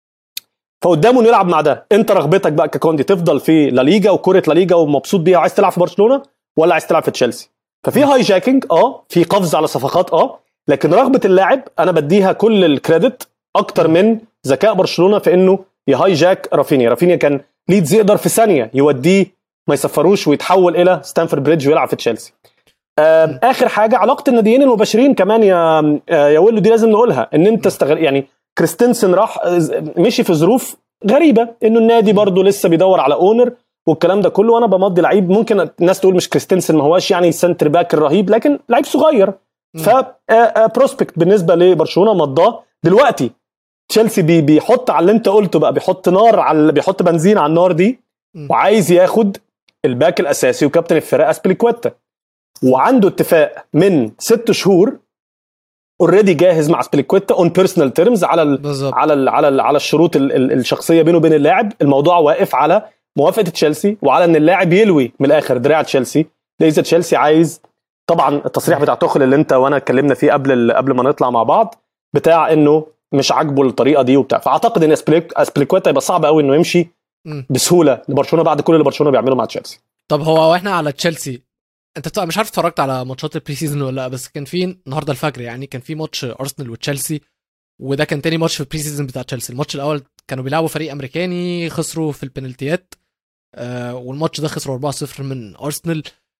فقدامه انه يلعب مع ده انت رغبتك بقى ككوندي تفضل في لا ليجا وكره لا ليجا ومبسوط بيها وعايز تلعب في برشلونه ولا عايز تلعب في تشيلسي ففي هاي جاكينج اه في قفز على صفقات اه لكن رغبه اللاعب انا بديها كل الكريدت اكتر من ذكاء برشلونه في انه يهاي جاك رافينيا رافينيا كان ليدز يقدر في ثانيه يوديه ما يسفروش ويتحول الى ستانفورد بريدج ويلعب في تشيلسي آم، اخر حاجه علاقه الناديين المباشرين كمان يا آه، يا ويلو دي لازم نقولها ان انت استغل يعني كريستنسن راح آه، مشي في ظروف غريبه انه النادي برضه لسه بيدور على اونر والكلام ده كله وانا بمضي لعيب ممكن الناس تقول مش كريستنسن ما هواش يعني سنتر باك الرهيب لكن لعيب صغير ف بروسبكت بالنسبه لبرشلونه مضاه دلوقتي تشيلسي بي بيحط على اللي انت قلته بقى بيحط نار على بيحط بنزين على النار دي مم. وعايز ياخد الباك الاساسي وكابتن الفرقه اسبليكويتا وعنده اتفاق من ست شهور اوريدي جاهز مع سبليكويتا اون بيرسونال تيرمز على ال بالظبط على ال على ال على الشروط ال ال الشخصيه بينه وبين اللاعب الموضوع واقف على موافقه تشيلسي وعلى ان اللاعب يلوي من الاخر دراع تشيلسي اذا تشيلسي عايز طبعا التصريح بتاع توخل اللي انت وانا اتكلمنا فيه قبل ال- قبل ما نطلع مع بعض بتاع انه مش عاجبه الطريقه دي وبتاع فاعتقد ان أسبليك- اسبليكويتا يبقى صعب قوي انه يمشي مم. بسهوله لبرشلونه بعد كل اللي برشلونه بيعمله مع تشيلسي طب هو واحنا على تشيلسي انت بتبقى مش عارف اتفرجت على ماتشات البري سيزون ولا لا بس كان في النهارده الفجر يعني كان في ماتش ارسنال وتشيلسي وده كان تاني ماتش في البري سيزون بتاع تشيلسي الماتش الاول كانوا بيلعبوا فريق امريكاني خسروا في البنالتيات آه والماتش ده خسروا 4-0 من ارسنال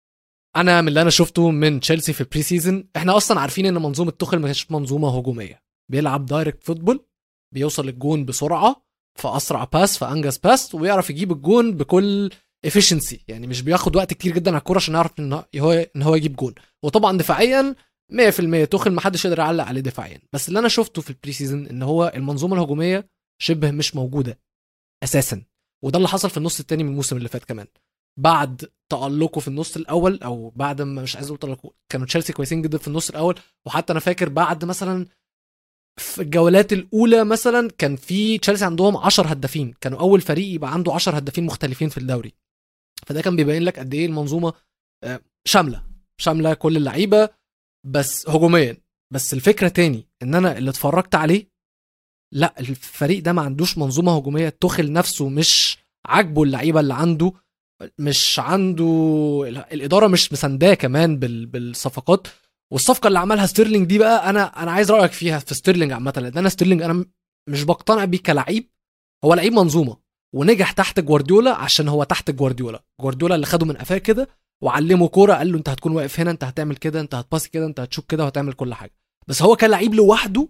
انا من اللي انا شفته من تشيلسي في البري سيزون احنا اصلا عارفين ان منظومه توخل ما كانتش منظومه هجوميه بيلعب دايركت فوتبول بيوصل الجون بسرعه في اسرع باس في انجز باس وبيعرف يجيب الجون بكل افشنسي يعني مش بياخد وقت كتير جدا على الكوره عشان يعرف ان هو ان هو يجيب جون وطبعا دفاعيا 100% توخل ما حدش يقدر يعلق عليه دفاعيا بس اللي انا شفته في البري سيزون ان هو المنظومه الهجوميه شبه مش موجوده اساسا وده اللي حصل في النص الثاني من الموسم اللي فات كمان بعد تألقه في النص الاول او بعد ما مش عايز اقول تألقه كانوا تشيلسي كويسين جدا في النص الاول وحتى انا فاكر بعد مثلا في الجولات الاولى مثلا كان في تشيلسي عندهم 10 هدافين كانوا اول فريق يبقى عنده 10 هدافين مختلفين في الدوري فده كان بيبين لك قد ايه المنظومه آه، شامله شامله كل اللعيبه بس هجوميا بس الفكره تاني ان انا اللي اتفرجت عليه لا الفريق ده ما عندوش منظومه هجوميه تخل نفسه مش عاجبه اللعيبه اللي عنده مش عنده الاداره مش مسانداه كمان بال... بالصفقات والصفقه اللي عملها ستيرلينج دي بقى انا انا عايز رايك فيها في ستيرلينج عامه لان انا ستيرلينج انا م- مش بقتنع بيه كلعيب هو لعيب منظومه ونجح تحت جوارديولا عشان هو تحت جوارديولا جوارديولا اللي خده من قفاه كده وعلمه كوره قال له انت هتكون واقف هنا انت هتعمل كده انت هتباصي كده انت هتشوك كده وهتعمل كل حاجه بس هو كلاعب لوحده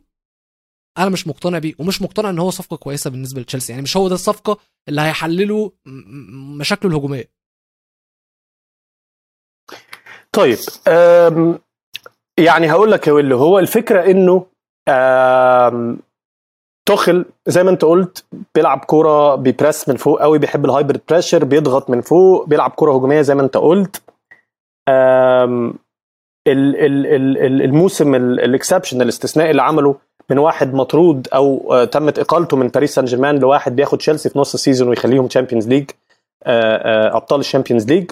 انا مش مقتنع بيه ومش مقتنع ان هو صفقه كويسه بالنسبه لتشيلسي يعني مش هو ده الصفقه اللي هيحلله م- م- مشاكله الهجوميه طيب أم يعني هقول لك يا ويلي هو الفكره انه أم توخل زي ما انت قلت بيلعب كوره بيبرس من فوق قوي بيحب الهايبرد بريشر بيضغط من فوق بيلعب كوره هجوميه زي ما انت قلت أم ال- ال- ال- ال- الموسم الاكسبشن الاستثنائي اللي عمله من واحد مطرود او آه، تمت اقالته من باريس سان جيرمان لواحد بياخد تشيلسي في نص السيزون ويخليهم تشامبيونز ليج ابطال الشامبيونز ليج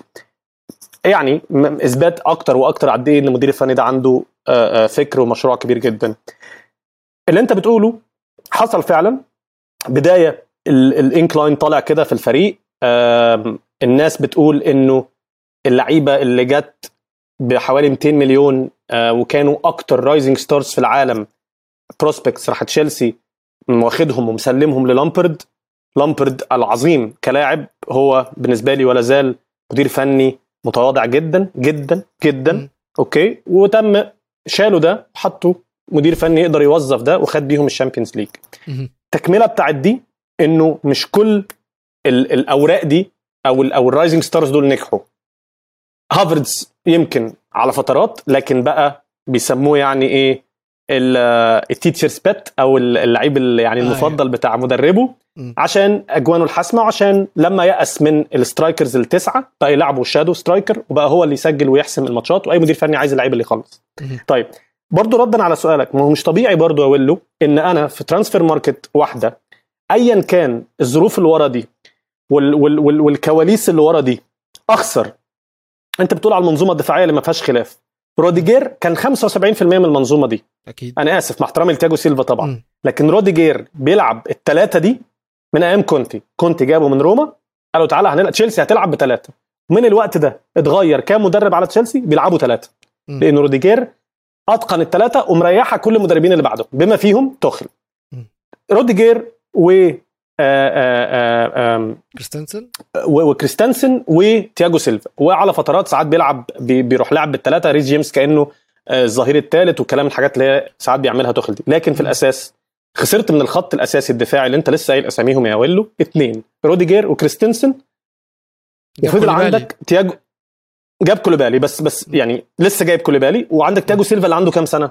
يعني م- اثبات اكتر واكتر قد ايه ان المدير الفني ده عنده آه، آه، فكر ومشروع كبير جدا اللي انت بتقوله حصل فعلا بدايه الانكلاين طالع كده في الفريق آم، الناس بتقول انه اللعيبه اللي جت بحوالي 200 مليون آه، وكانوا اكتر رايزنج ستارز في العالم بروسبكتس راح تشيلسي واخدهم ومسلمهم للامبرد لامبرد العظيم كلاعب هو بالنسبه لي ولا زال مدير فني متواضع جدا جدا جدا مم. اوكي وتم شالوا ده حطوا مدير فني يقدر يوظف ده وخد بيهم الشامبيونز ليج مهم. التكمله بتاعت دي انه مش كل ال- الاوراق دي او ال او الرايزنج ستارز دول نجحوا هافردز يمكن على فترات لكن بقى بيسموه يعني ايه التيتشرز بيت او اللعيب ال- يعني أيوة. المفضل بتاع مدربه مم. عشان اجوانه الحاسمه وعشان لما يأس من السترايكرز التسعه بقى يلعبوا شادو سترايكر وبقى هو اللي يسجل ويحسم الماتشات واي مدير فني عايز اللعيب اللي يخلص مهم. طيب برضو ردا على سؤالك ما هو مش طبيعي برضو يا ويلو ان انا في ترانسفير ماركت واحده ايا كان الظروف اللي ورا دي وال وال وال والكواليس اللي ورا دي اخسر انت بتقول على المنظومه الدفاعيه اللي ما فيهاش خلاف روديجير كان 75% من المنظومه دي اكيد انا اسف مع احترامي لتياجو سيلفا طبعا مم. لكن روديجير بيلعب الثلاثه دي من ايام كونتي كونتي جابه من روما قالوا تعالى هنلعب تشيلسي هتلعب بثلاثه من الوقت ده اتغير كام مدرب على تشيلسي بيلعبوا ثلاثه مم. لان روديجير اتقن الثلاثه ومريحه كل المدربين اللي بعدهم بما فيهم توخل مم. روديجير و آه، آه، آه، آم، كريستنسن و- وكريستنسن وتياجو سيلفا وعلى فترات ساعات بيلعب بي- بيروح لعب بالثلاثه ريس جيمس كانه آه، الظهير الثالث والكلام الحاجات اللي هي ساعات بيعملها توخل دي لكن في مم. الاساس خسرت من الخط الاساسي الدفاعي اللي انت لسه قايل اساميهم يا ويلو اثنين روديجير وكريستنسن جاب وفضل كوليبالي. عندك تياجو جاب كوليبالي بس بس يعني لسه جايب كوليبالي وعندك تياجو سيلفا اللي عنده كام سنه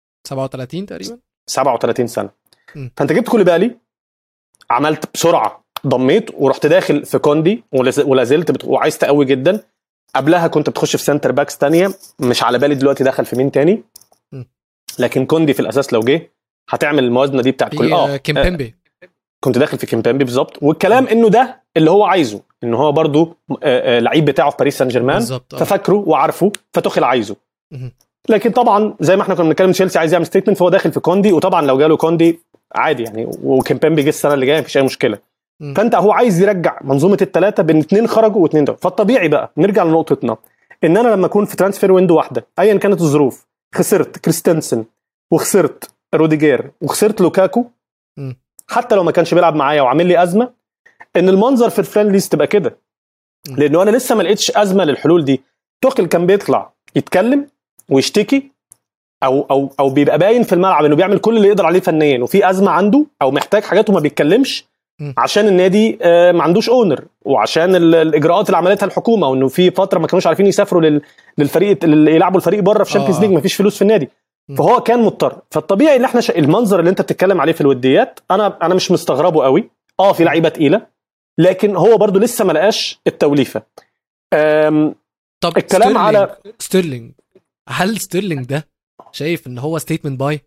37 تقريبا 37 سنه مم. فانت جبت كوليبالي عملت بسرعه ضميت ورحت داخل في كوندي ولز- ولا زلت بت... وعايز تقوي جدا قبلها كنت بتخش في سنتر باكس تانية مش على بالي دلوقتي دخل في مين تاني مم. لكن كوندي في الاساس لو جه هتعمل الموازنه دي بتاعت كل في اه آه، كيمبيمبي كنت داخل في كيمبامبي بالظبط والكلام انه ده اللي هو عايزه ان هو برضو آه، آه، لعيب بتاعه في باريس سان جيرمان بالظبط آه. ففاكره وعارفه فتخل عايزه مهم. لكن طبعا زي ما احنا كنا بنتكلم تشيلسي عايز يعمل ستيتمنت فهو داخل في كوندي وطبعا لو جاله كوندي عادي يعني وكيمبامبي جه السنه اللي جايه مفيش اي مشكله مم. فانت هو عايز يرجع منظومه الثلاثه بين اثنين خرجوا واثنين دول فالطبيعي بقى نرجع لنقطتنا ان انا لما اكون في ترانسفير ويندو واحده ايا كانت الظروف خسرت كريستنسن وخسرت روديجير وخسرت لوكاكو مم. حتى لو ما كانش بيلعب معايا وعامل لي ازمه ان المنظر في الفريندليز تبقى كده مم. لانه انا لسه ما لقيتش ازمه للحلول دي توخل كان بيطلع يتكلم ويشتكي او او او بيبقى باين في الملعب انه بيعمل كل اللي يقدر عليه فنيا وفي ازمه عنده او محتاج حاجات وما بيتكلمش مم. عشان النادي آه، ما عندوش اونر وعشان ال- الاجراءات اللي عملتها الحكومه وانه في فتره ما كانوش عارفين يسافروا لل- للفريق اللي يلعبوا الفريق بره في شامبيونز آه. ليج ما فيش فلوس في النادي مم. فهو كان مضطر فالطبيعي اللي احنا ش... المنظر اللي انت بتتكلم عليه في الوديات انا انا مش مستغربه قوي اه في لعيبه تقيله لكن هو برضو لسه ما لقاش التوليفه أم... طب الكلام ستيرلينج- على- ستيرلينج هل ستيرلينج ده شايف ان هو ستيتمنت باي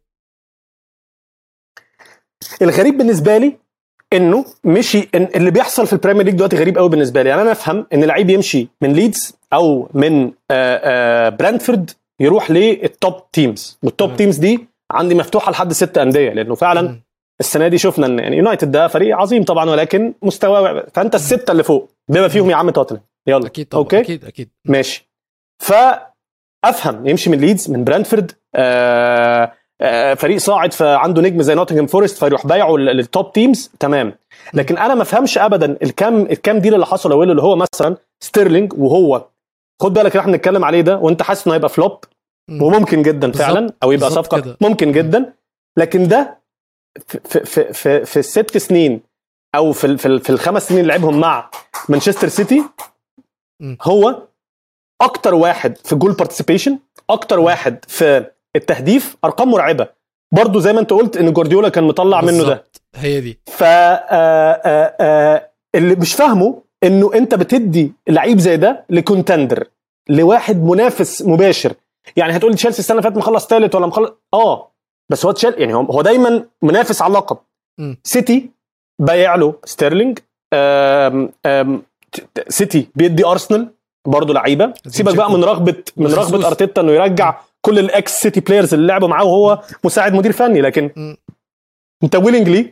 الغريب بالنسبه لي انه مشي إن اللي بيحصل في البريمير ليج دلوقتي غريب قوي بالنسبه لي يعني انا افهم ان لعيب يمشي من ليدز او من آه، آه، برانتفورد يروح للتوب تيمز والتوب مم. تيمز دي عندي مفتوحه لحد ست انديه لانه فعلا السنه دي شفنا ان يعني يونايتد ده فريق عظيم طبعا ولكن مستوى فانت السته اللي فوق بما فيهم يا عم توتنهام يلا اكيد طبعا اوكي اكيد اكيد ماشي فافهم يمشي من ليدز من برانتفورد آه آه فريق صاعد فعنده نجم زي نوتنغهام فورست فيروح بايعه لل- للتوب تيمز تمام لكن انا ما افهمش ابدا الكام الكام ديل اللي حصل اوله اللي هو مثلا ستيرلينج وهو خد بالك اللي احنا بنتكلم عليه ده وانت حاسس انه هيبقى فلوب مم. وممكن جدا بالظبط، فعلا او يبقى بالظبط صفقه كده. ممكن جدا لكن ده في في في, في, في الست سنين او في ال- في, ال- في الخمس سنين اللي لعبهم مع مانشستر سيتي مم. هو اكتر واحد في جول بارتيسيبيشن اكتر واحد في التهديف ارقام مرعبه برضو زي ما انت قلت ان جوارديولا كان مطلع منه ده بالظبط. هي دي ف آه، آه، آه، اللي مش فاهمه انه انت بتدي لعيب زي ده لكونتندر لواحد منافس مباشر يعني هتقول تشيلسي السنه اللي فاتت مخلص ثالث ولا مخلص اه بس هو تشيل يعني هو هو دايما منافس على اللقب مم. سيتي بايع له ستيرلينج آم، آم، ت- ت- سيتي بيدي ارسنال برضه لعيبه سيبك بقى من رغبه من وخصوص. رغبه ارتيتا انه يرجع كل الاكس سيتي بلايرز اللي لعبوا معاه وهو مساعد مدير فني لكن مم. انت ويلنجلي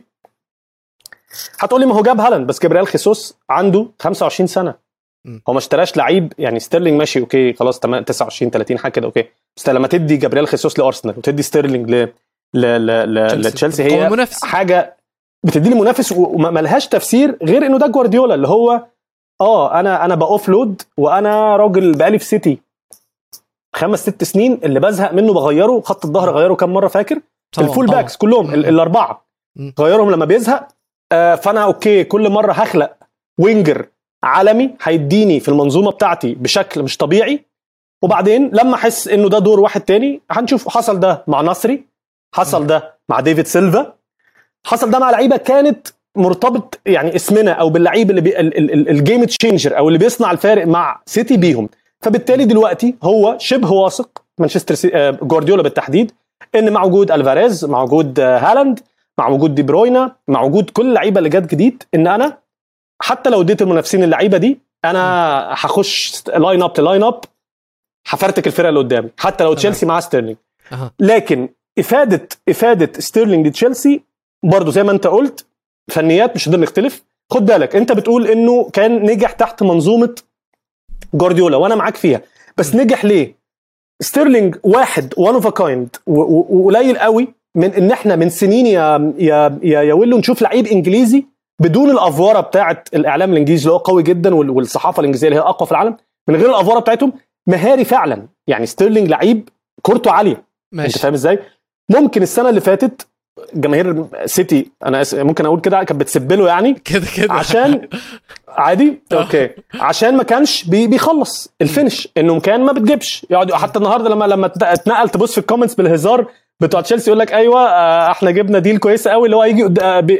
هتقول لي ما هو جاب هالاند بس جابريال خيسوس عنده 25 سنه مم. هو ما اشتراش لعيب يعني ستيرلينج ماشي اوكي خلاص تمام 29 30 حاجه كده اوكي بس لما تدي جابريال خيسوس لارسنال وتدي ستيرلينج ل ل ل ل تشيلسي. لتشيلسي قوي هي منافس. حاجه بتدي لي منافس و- وما ما لهاش تفسير غير انه ده جوارديولا اللي هو اه انا انا باوف لود وانا راجل بقالي في سيتي خمس ست سنين اللي بزهق منه بغيره خط الظهر غيره كم مره فاكر طبعاً، الفول طبعاً. باكس كلهم ال- مم. الاربعه مم. غيرهم لما بيزهق آه، فانا اوكي كل مره هخلق وينجر عالمي هيديني في المنظومه بتاعتي بشكل مش طبيعي وبعدين لما احس انه ده دور واحد تاني هنشوف حصل ده مع نصري حصل ده مع ديفيد سيلفا حصل ده مع لعيبه كانت مرتبط يعني اسمنا او باللعيب اللي بي ال- ال- ال- الجيم تشينجر او اللي بيصنع الفارق مع سيتي بيهم فبالتالي دلوقتي هو شبه واثق مانشستر سي... آه، جوارديولا بالتحديد ان مع وجود الفاريز مع وجود آه، هالاند مع وجود دي بروينا مع وجود كل اللعيبه اللي جت جديد ان انا حتى لو اديت المنافسين اللعيبه دي انا هخش لاين اب لاين اب هفرتك الفرقه اللي قدامي حتى لو تمام. تشيلسي معاه ستيرلينج أها. لكن افاده افاده ستيرلينج لتشيلسي برضه زي ما انت قلت فنيات مش هنقدر نختلف خد بالك انت بتقول انه كان نجح تحت منظومه جوارديولا وانا معاك فيها بس نجح ليه ستيرلينج واحد وان اوف كايند وقليل قوي من ان احنا من سنين يا يا يا, يا ويلو نشوف لعيب انجليزي بدون الافواره بتاعه الاعلام الانجليزي اللي هو قوي جدا وال- والصحافه الانجليزيه اللي هي اقوى في العالم من غير الافواره بتاعتهم مهاري فعلا يعني ستيرلينج لعيب كورته عاليه انت ماشي فاهم ازاي ممكن السنه اللي فاتت جماهير سيتي انا آسف، ممكن اقول كده كانت بتسب له يعني كده كده عشان عادي آه. اوكي عشان ما كانش بي بيخلص الفينش انه كان ما بتجيبش يقعد حتى النهارده لما لما ات- اتنقل تبص في الكومنتس بالهزار بتوع تشيلسي يقول لك ايوه آه، احنا جبنا ديل كويسه قوي اللي هو هيجي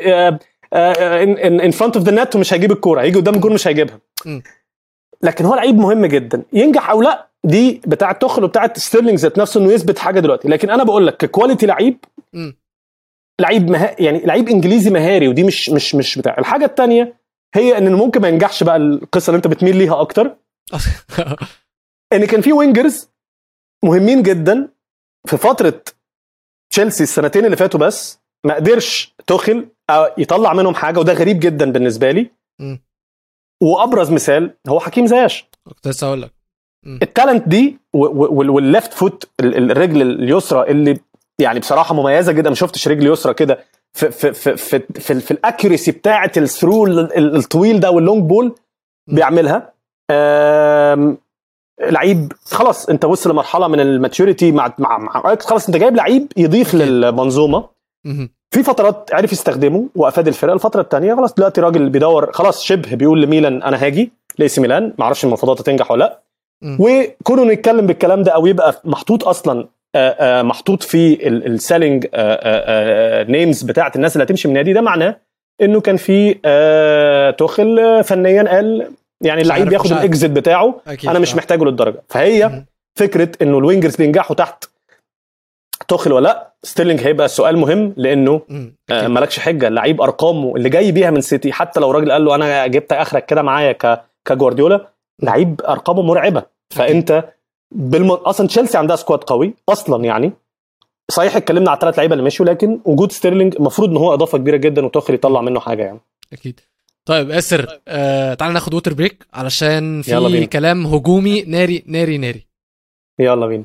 ان فرونت اوف ذا نت ومش هيجيب الكوره هيجي قدام الجون مش هيجيبها مم. لكن هو لعيب مهم جدا ينجح او لا دي بتاعه توخل وبتاعه ستيرلينج ذات نفسه انه يثبت حاجه دلوقتي لكن انا بقول لك ككواليتي لعيب مم. لعيب مها... يعني لعيب انجليزي مهاري ودي مش مش مش بتاع الحاجه الثانيه هي ان ممكن ما ينجحش بقى القصه اللي انت بتميل ليها اكتر ان كان في وينجرز مهمين جدا في فتره تشيلسي السنتين اللي فاتوا بس ما قدرش توخل آه، يطلع منهم حاجه وده غريب جدا بالنسبه لي مم. وابرز مثال هو حكيم زياش كنت لسه اقول لك التالنت دي والليفت فوت الرجل اليسرى اللي يعني بصراحه مميزه جدا ما شفتش رجل يسرى كده في في في في, في, في الاكيوريسي بتاعه الثرو الطويل ده واللونج بول بيعملها آم، لعيب خلاص انت وصل لمرحله من الماتيوريتي مع مع, مع خلاص انت جايب لعيب يضيف أكيد. للمنظومه مهم. في فترات عرف يستخدمه وافاد الفرقه الفتره الثانيه خلاص دلوقتي راجل بيدور خلاص شبه بيقول لميلان انا هاجي ليس سي ميلان ما اعرفش المفاوضات هتنجح ولا لا مم. وكونه نتكلم بالكلام ده او يبقى محطوط اصلا آه، آه، محطوط في السيلينج نيمز بتاعت الناس اللي هتمشي من النادي ده معناه انه كان في آه، توخل آه، فنيا قال يعني اللعيب عارف، بياخد مش عارف. الاكزit بتاعه اكيد انا مش آه. محتاجه للدرجه فهي مم. فكره انه الوينجرز بينجحوا تحت توخل ولا لا ستيرلينج هيبقى سؤال مهم لانه مم. آه، أكيد. مالكش حجه اللعيب ارقامه اللي جاي بيها من سيتي حتى لو راجل قال له انا جبت اخرك كده معايا ك كجوارديولا لعيب ارقامه مرعبه فانت بالم... اصلا تشيلسي عندها سكواد قوي اصلا يعني صحيح اتكلمنا على الثلاث لعيبه اللي مشوا لكن وجود ستيرلينج المفروض ان هو اضافه كبيره جدا وتوخل يطلع منه حاجه يعني اكيد طيب اسر آه تعال ناخد ووتر بريك علشان يلا في بينا. كلام هجومي ناري ناري ناري يلا بينا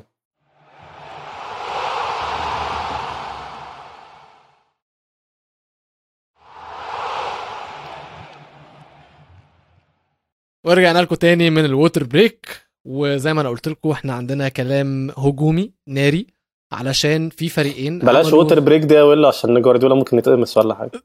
ورجعنا لكم تاني من الووتر بريك وزي ما انا قلت لكم احنا عندنا كلام هجومي ناري علشان في فريقين بلاش عملوا- ووتر بريك ده ولا عشان جوارديولا ممكن يتقمص ولا حاجه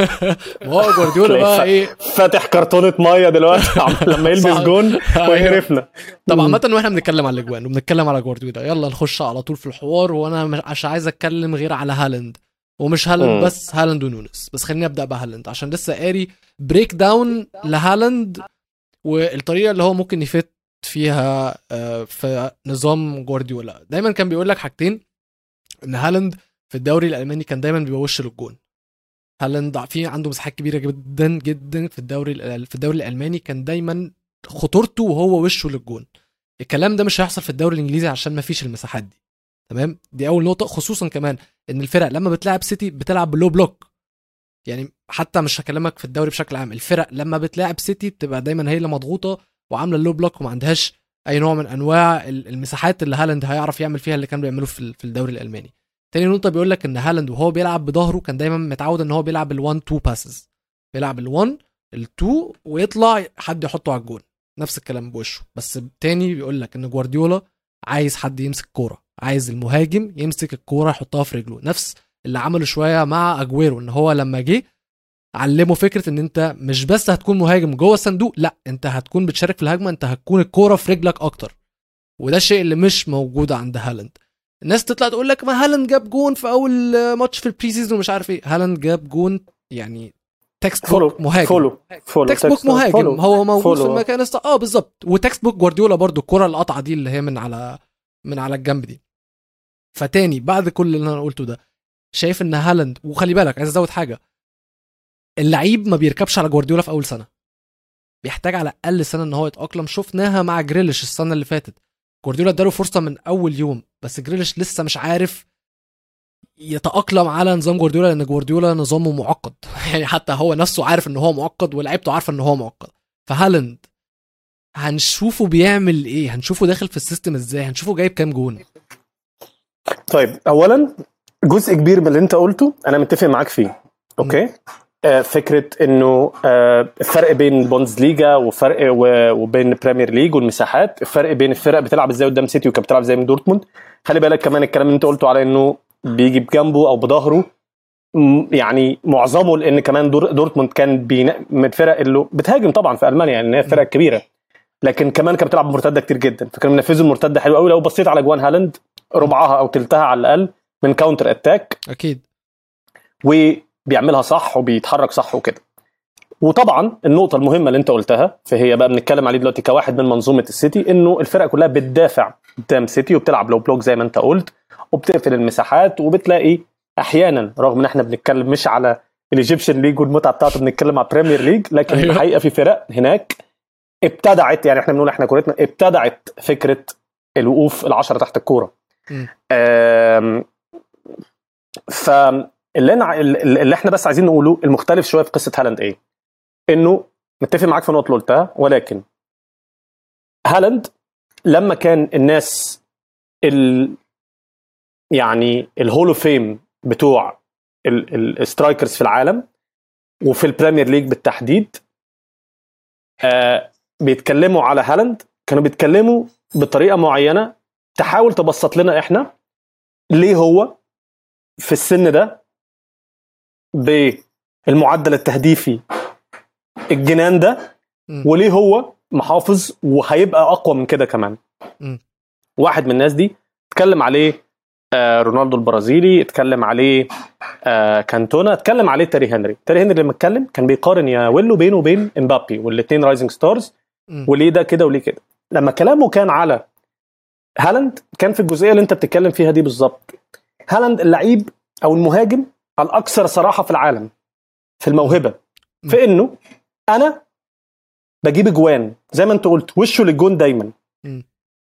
ما هو جوارديولا بقى ايه فاتح كرتونه ميه دلوقتي عم- لما يلبس صح. جون أيوه. ويقرفنا طب عامة واحنا بنتكلم على الاجوان وبنتكلم على جوارديولا يلا نخش على طول في الحوار وانا مش مش عايز اتكلم غير على هالاند ومش هالاند مم. بس هالاند ونونس بس خليني ابدا بهالاند عشان لسه قاري بريك داون لهالاند والطريقه اللي هو ممكن يفت فيها آه، في نظام جوارديولا دايما كان بيقول لك حاجتين ان هالاند في الدوري الالماني كان دايما بيوش للجون هالاند في عنده مساحات كبيره جدا جدا في الدوري الأل- في الدوري الالماني كان دايما خطورته وهو وشه للجون الكلام ده مش هيحصل في الدوري الانجليزي عشان ما فيش المساحات دي تمام دي اول نقطه خصوصا كمان ان الفرق لما بتلعب سيتي بتلعب بلو بلوك يعني حتى مش هكلمك في الدوري بشكل عام الفرق لما بتلاعب سيتي بتبقى دايما هي اللي مضغوطه وعامله اللو بلوك وما عندهاش اي نوع من انواع ال- المساحات اللي هالاند هيعرف يعمل فيها اللي كان بيعمله في ال- في الدوري الالماني تاني نقطه بيقول لك ان هالاند وهو بيلعب بظهره كان دايما متعود ان هو بيلعب ال1 2 باسز بيلعب ال1 ال2 ويطلع حد يحطه على الجون نفس الكلام بوشه بس تاني بيقول لك ان جوارديولا عايز حد يمسك كوره عايز المهاجم يمسك الكوره يحطها في رجله نفس اللي عمله شويه مع اجويرو ان هو لما جه علمه فكره ان انت مش بس هتكون مهاجم جوه الصندوق لا انت هتكون بتشارك في الهجمه انت هتكون الكوره في رجلك اكتر وده الشيء اللي مش موجود عند هالاند الناس تطلع تقول لك ما هالاند جاب جون في اول ماتش في البري سيزون ومش عارف ايه هالاند جاب جون يعني تكست فولو بوك مهاجم فولو فولو تكست بوك مهاجم فولو. هو موجود في فولو. المكان الصح اه بالظبط وتكست بوك جوارديولا برضو الكره القطعه دي اللي هي من على من على الجنب دي فتاني بعد كل اللي انا قلته ده شايف ان هالاند وخلي بالك عايز ازود حاجه اللعيب ما بيركبش على جوارديولا في اول سنه بيحتاج على الاقل سنه ان هو يتاقلم شفناها مع جريليش السنه اللي فاتت جوارديولا اداله فرصه من اول يوم بس جريليش لسه مش عارف يتاقلم على نظام جوارديولا لان جوارديولا نظامه معقد يعني حتى هو نفسه عارف ان هو معقد ولاعيبته عارفه ان هو معقد فهالاند هنشوفه بيعمل ايه هنشوفه داخل في السيستم ازاي هنشوفه جايب كام جون طيب اولا جزء كبير من اللي انت قلته انا متفق معاك فيه اوكي آه فكره انه آه الفرق بين البوندز ليجا وفرق و- وبين البريمير ليج والمساحات الفرق بين الفرق بتلعب ازاي قدام سيتي وكانت بتلعب ازاي من دورتموند خلي بالك كمان الكلام اللي انت قلته على انه بيجي بجنبه او بظهره م- يعني معظمه لان كمان دور دورتموند كان بينا- من الفرق اللي بتهاجم طبعا في المانيا يعني إن هي فرق كبيره لكن كمان كانت بتلعب مرتده كتير جدا فكانوا بينفذوا المرتده حلو قوي لو بصيت على جوان هالاند ربعها او تلتها على الاقل من كاونتر اتاك اكيد وبيعملها صح وبيتحرك صح وكده وطبعا النقطة المهمة اللي انت قلتها فهي بقى بنتكلم عليه دلوقتي كواحد من منظومة السيتي انه الفرق كلها بتدافع قدام سيتي وبتلعب لو بلوك زي ما انت قلت وبتقفل المساحات وبتلاقي احيانا رغم ان احنا بنتكلم مش على الايجيبشن ليج والمتعه بتاعته بنتكلم على بريمير ليج لكن أيوة. أيوه. الحقيقه في فرق هناك ابتدعت يعني احنا بنقول احنا كورتنا ابتدعت فكره الوقوف العشرة تحت الكوره مم. آم، فاللي أنا اللي احنا بس عايزين نقوله المختلف شويه في قصه هالاند ايه؟ انه متفق معاك في النقطه اللي قلتها ولكن هالاند لما كان الناس ال يعني الهولو فيم بتوع السترايكرز في العالم وفي البريمير ليج بالتحديد آه بيتكلموا على هالاند كانوا بيتكلموا بطريقه معينه تحاول تبسط لنا احنا ليه هو في السن ده بالمعدل التهديفي الجنان ده مم. وليه هو محافظ وهيبقى اقوى من كده كمان مم. واحد من الناس دي اتكلم عليه آه رونالدو البرازيلي اتكلم عليه آه كانتونا اتكلم عليه تيري هنري تيري هنري لما اتكلم كان بيقارن يا ويلو بينه وبين امبابي والاثنين رايزنج ستارز مم. وليه ده كده وليه كده لما كلامه كان على هالاند كان في الجزئيه اللي انت بتتكلم فيها دي بالظبط هالاند اللعيب او المهاجم الاكثر صراحه في العالم في الموهبه م. في انه انا بجيب اجوان زي ما انت قلت وشه للجون دايما م.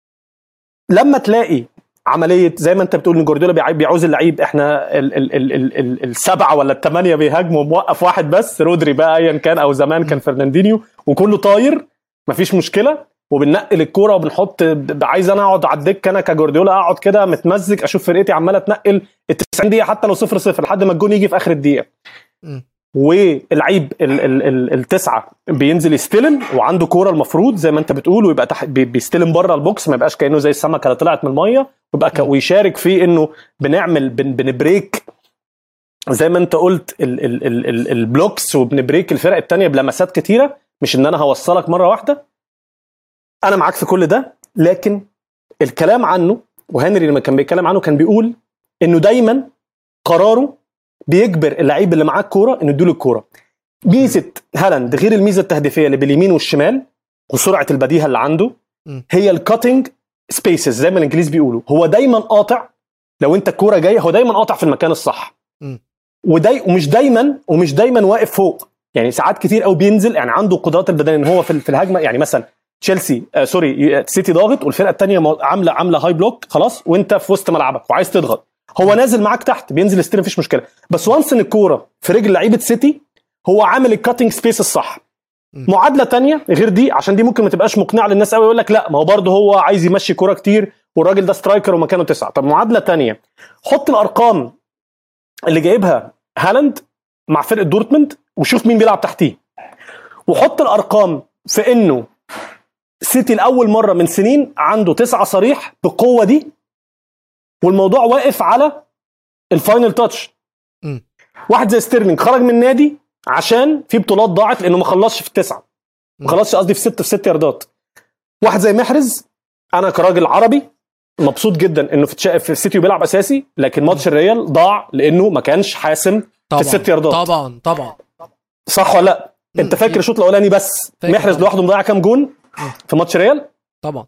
لما تلاقي عمليه زي ما انت بتقول ان جوارديولا بيع- بيعوز اللعيب احنا ال ال ال ال ال السبعه ولا الثمانيه بيهاجموا موقف واحد بس رودري بقى ايا كان او زمان كان فرناندينيو وكله طاير مفيش مشكله وبننقل الكوره وبنحط ب- عايز انا اقعد على الدكه انا كجوارديولا اقعد كده متمزج اشوف فرقتي عماله تنقل ال 90 دقيقه حتى لو 0 0 لحد ما الجون يجي في اخر الدقيقه مم. واللعيب ال- ال- ال- التسعه بينزل يستلم وعنده كوره المفروض زي ما انت بتقول ويبقى تحت بي- بيستلم بره البوكس ما يبقاش كانه زي السمكه اللي طلعت من الميه ويبقى ك- م. ويشارك في انه بنعمل بن بنبريك زي ما انت قلت ال ال ال ال البلوكس وبنبريك الفرق التانية بلمسات كتيره مش ان انا هوصلك مره واحده انا معاك في كل ده لكن الكلام عنه وهنري لما كان بيتكلم عنه كان بيقول انه دايما قراره بيجبر اللعيب اللي معاه الكوره انه يديله الكوره ميزه هالاند غير الميزه التهديفيه اللي باليمين والشمال وسرعه البديهه اللي عنده م. هي الكاتنج سبيسز زي ما الانجليز بيقولوا هو دايما قاطع لو انت الكوره جايه هو دايما قاطع في المكان الصح م. وداي ومش دايما ومش دايما واقف فوق يعني ساعات كتير قوي بينزل يعني عنده القدرات البدنيه ان هو في في الهجمه يعني مثلا تشيلسي آه سوري سيتي ضاغط والفرقه الثانيه عامله عامله هاي بلوك خلاص وانت في وسط ملعبك وعايز تضغط هو نازل معاك تحت بينزل يستلم مفيش مشكله بس وانس ان الكوره في رجل لعيبه سيتي هو عامل الكاتنج سبيس الصح م. معادله تانية غير دي عشان دي ممكن ما تبقاش مقنعه للناس قوي يقول لك لا ما هو برضه هو عايز يمشي كوره كتير والراجل ده سترايكر ومكانه تسعه طب معادله تانية حط الارقام اللي جايبها هالاند مع فرقه دورتموند وشوف مين بيلعب تحتيه وحط الارقام في انه سيتي لاول مره من سنين عنده تسعه صريح بالقوه دي والموضوع واقف على الفاينل تاتش م. واحد زي ستيرلينج خرج من النادي عشان في بطولات ضاعت لانه ما خلصش في التسعه ما م. خلصش قصدي في ست في ست ياردات واحد زي محرز انا كراجل عربي مبسوط جدا انه في تشا- في السيتي بيلعب اساسي لكن ماتش الريال ضاع لانه ما كانش حاسم طبعا الست ياردات. طبعا طبعا صح ولا لا انت م. فاكر الشوط الاولاني بس فاكر محرز طبعا. لوحده مضيع كام جون م. في ماتش ريال طبعا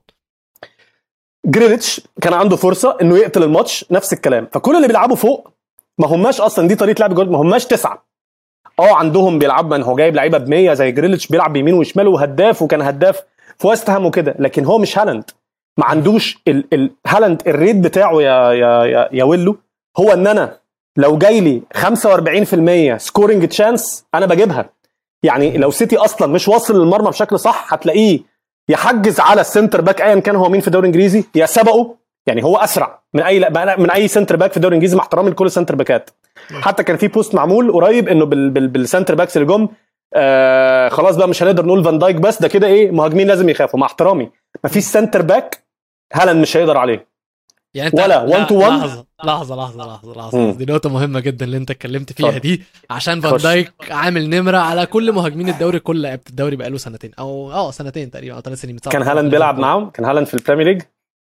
جريليتش كان عنده فرصه انه يقتل الماتش نفس الكلام فكل اللي بيلعبوا فوق ما هماش اصلا دي طريقه لعب جوارديولا ما هماش تسعه اه عندهم بيلعب من هو جايب لعيبه ب 100 زي جريليتش بيلعب بيمين وشمال وهداف وكان هداف في ويست هام وكده لكن هو مش هالاند ما عندوش ال ال هالاند الريت بتاعه يا يا يا, يا ويلو هو ان انا لو جاي لي 45% سكورنج تشانس انا بجيبها يعني لو سيتي اصلا مش واصل للمرمى بشكل صح هتلاقيه يحجز على السنتر باك ايا كان هو مين في الدوري الانجليزي يا سبقه يعني هو اسرع من اي من اي سنتر باك في الدوري الانجليزي مع احترامي لكل السنتر باكات حتى كان في بوست معمول قريب انه بال بال بالسنتر باكس اللي جم آه خلاص بقى مش هنقدر نقول فان دايك بس ده كده ايه مهاجمين لازم يخافوا مع احترامي مفيش سنتر باك هالاند مش هيقدر عليه يعني انت ولا لا، one to one؟ لحظه لحظه لحظه لحظه لحظه مم. دي نقطه مهمه جدا اللي انت اتكلمت فيها اتفضل. دي عشان فان خش. دايك عامل نمره على كل مهاجمين الدوري كل لعيبه الدوري بقاله سنتين او اه سنتين تقريبا او ثلاث سنين كان هالاند بيلعب معاهم كان هالاند في البريمير ليج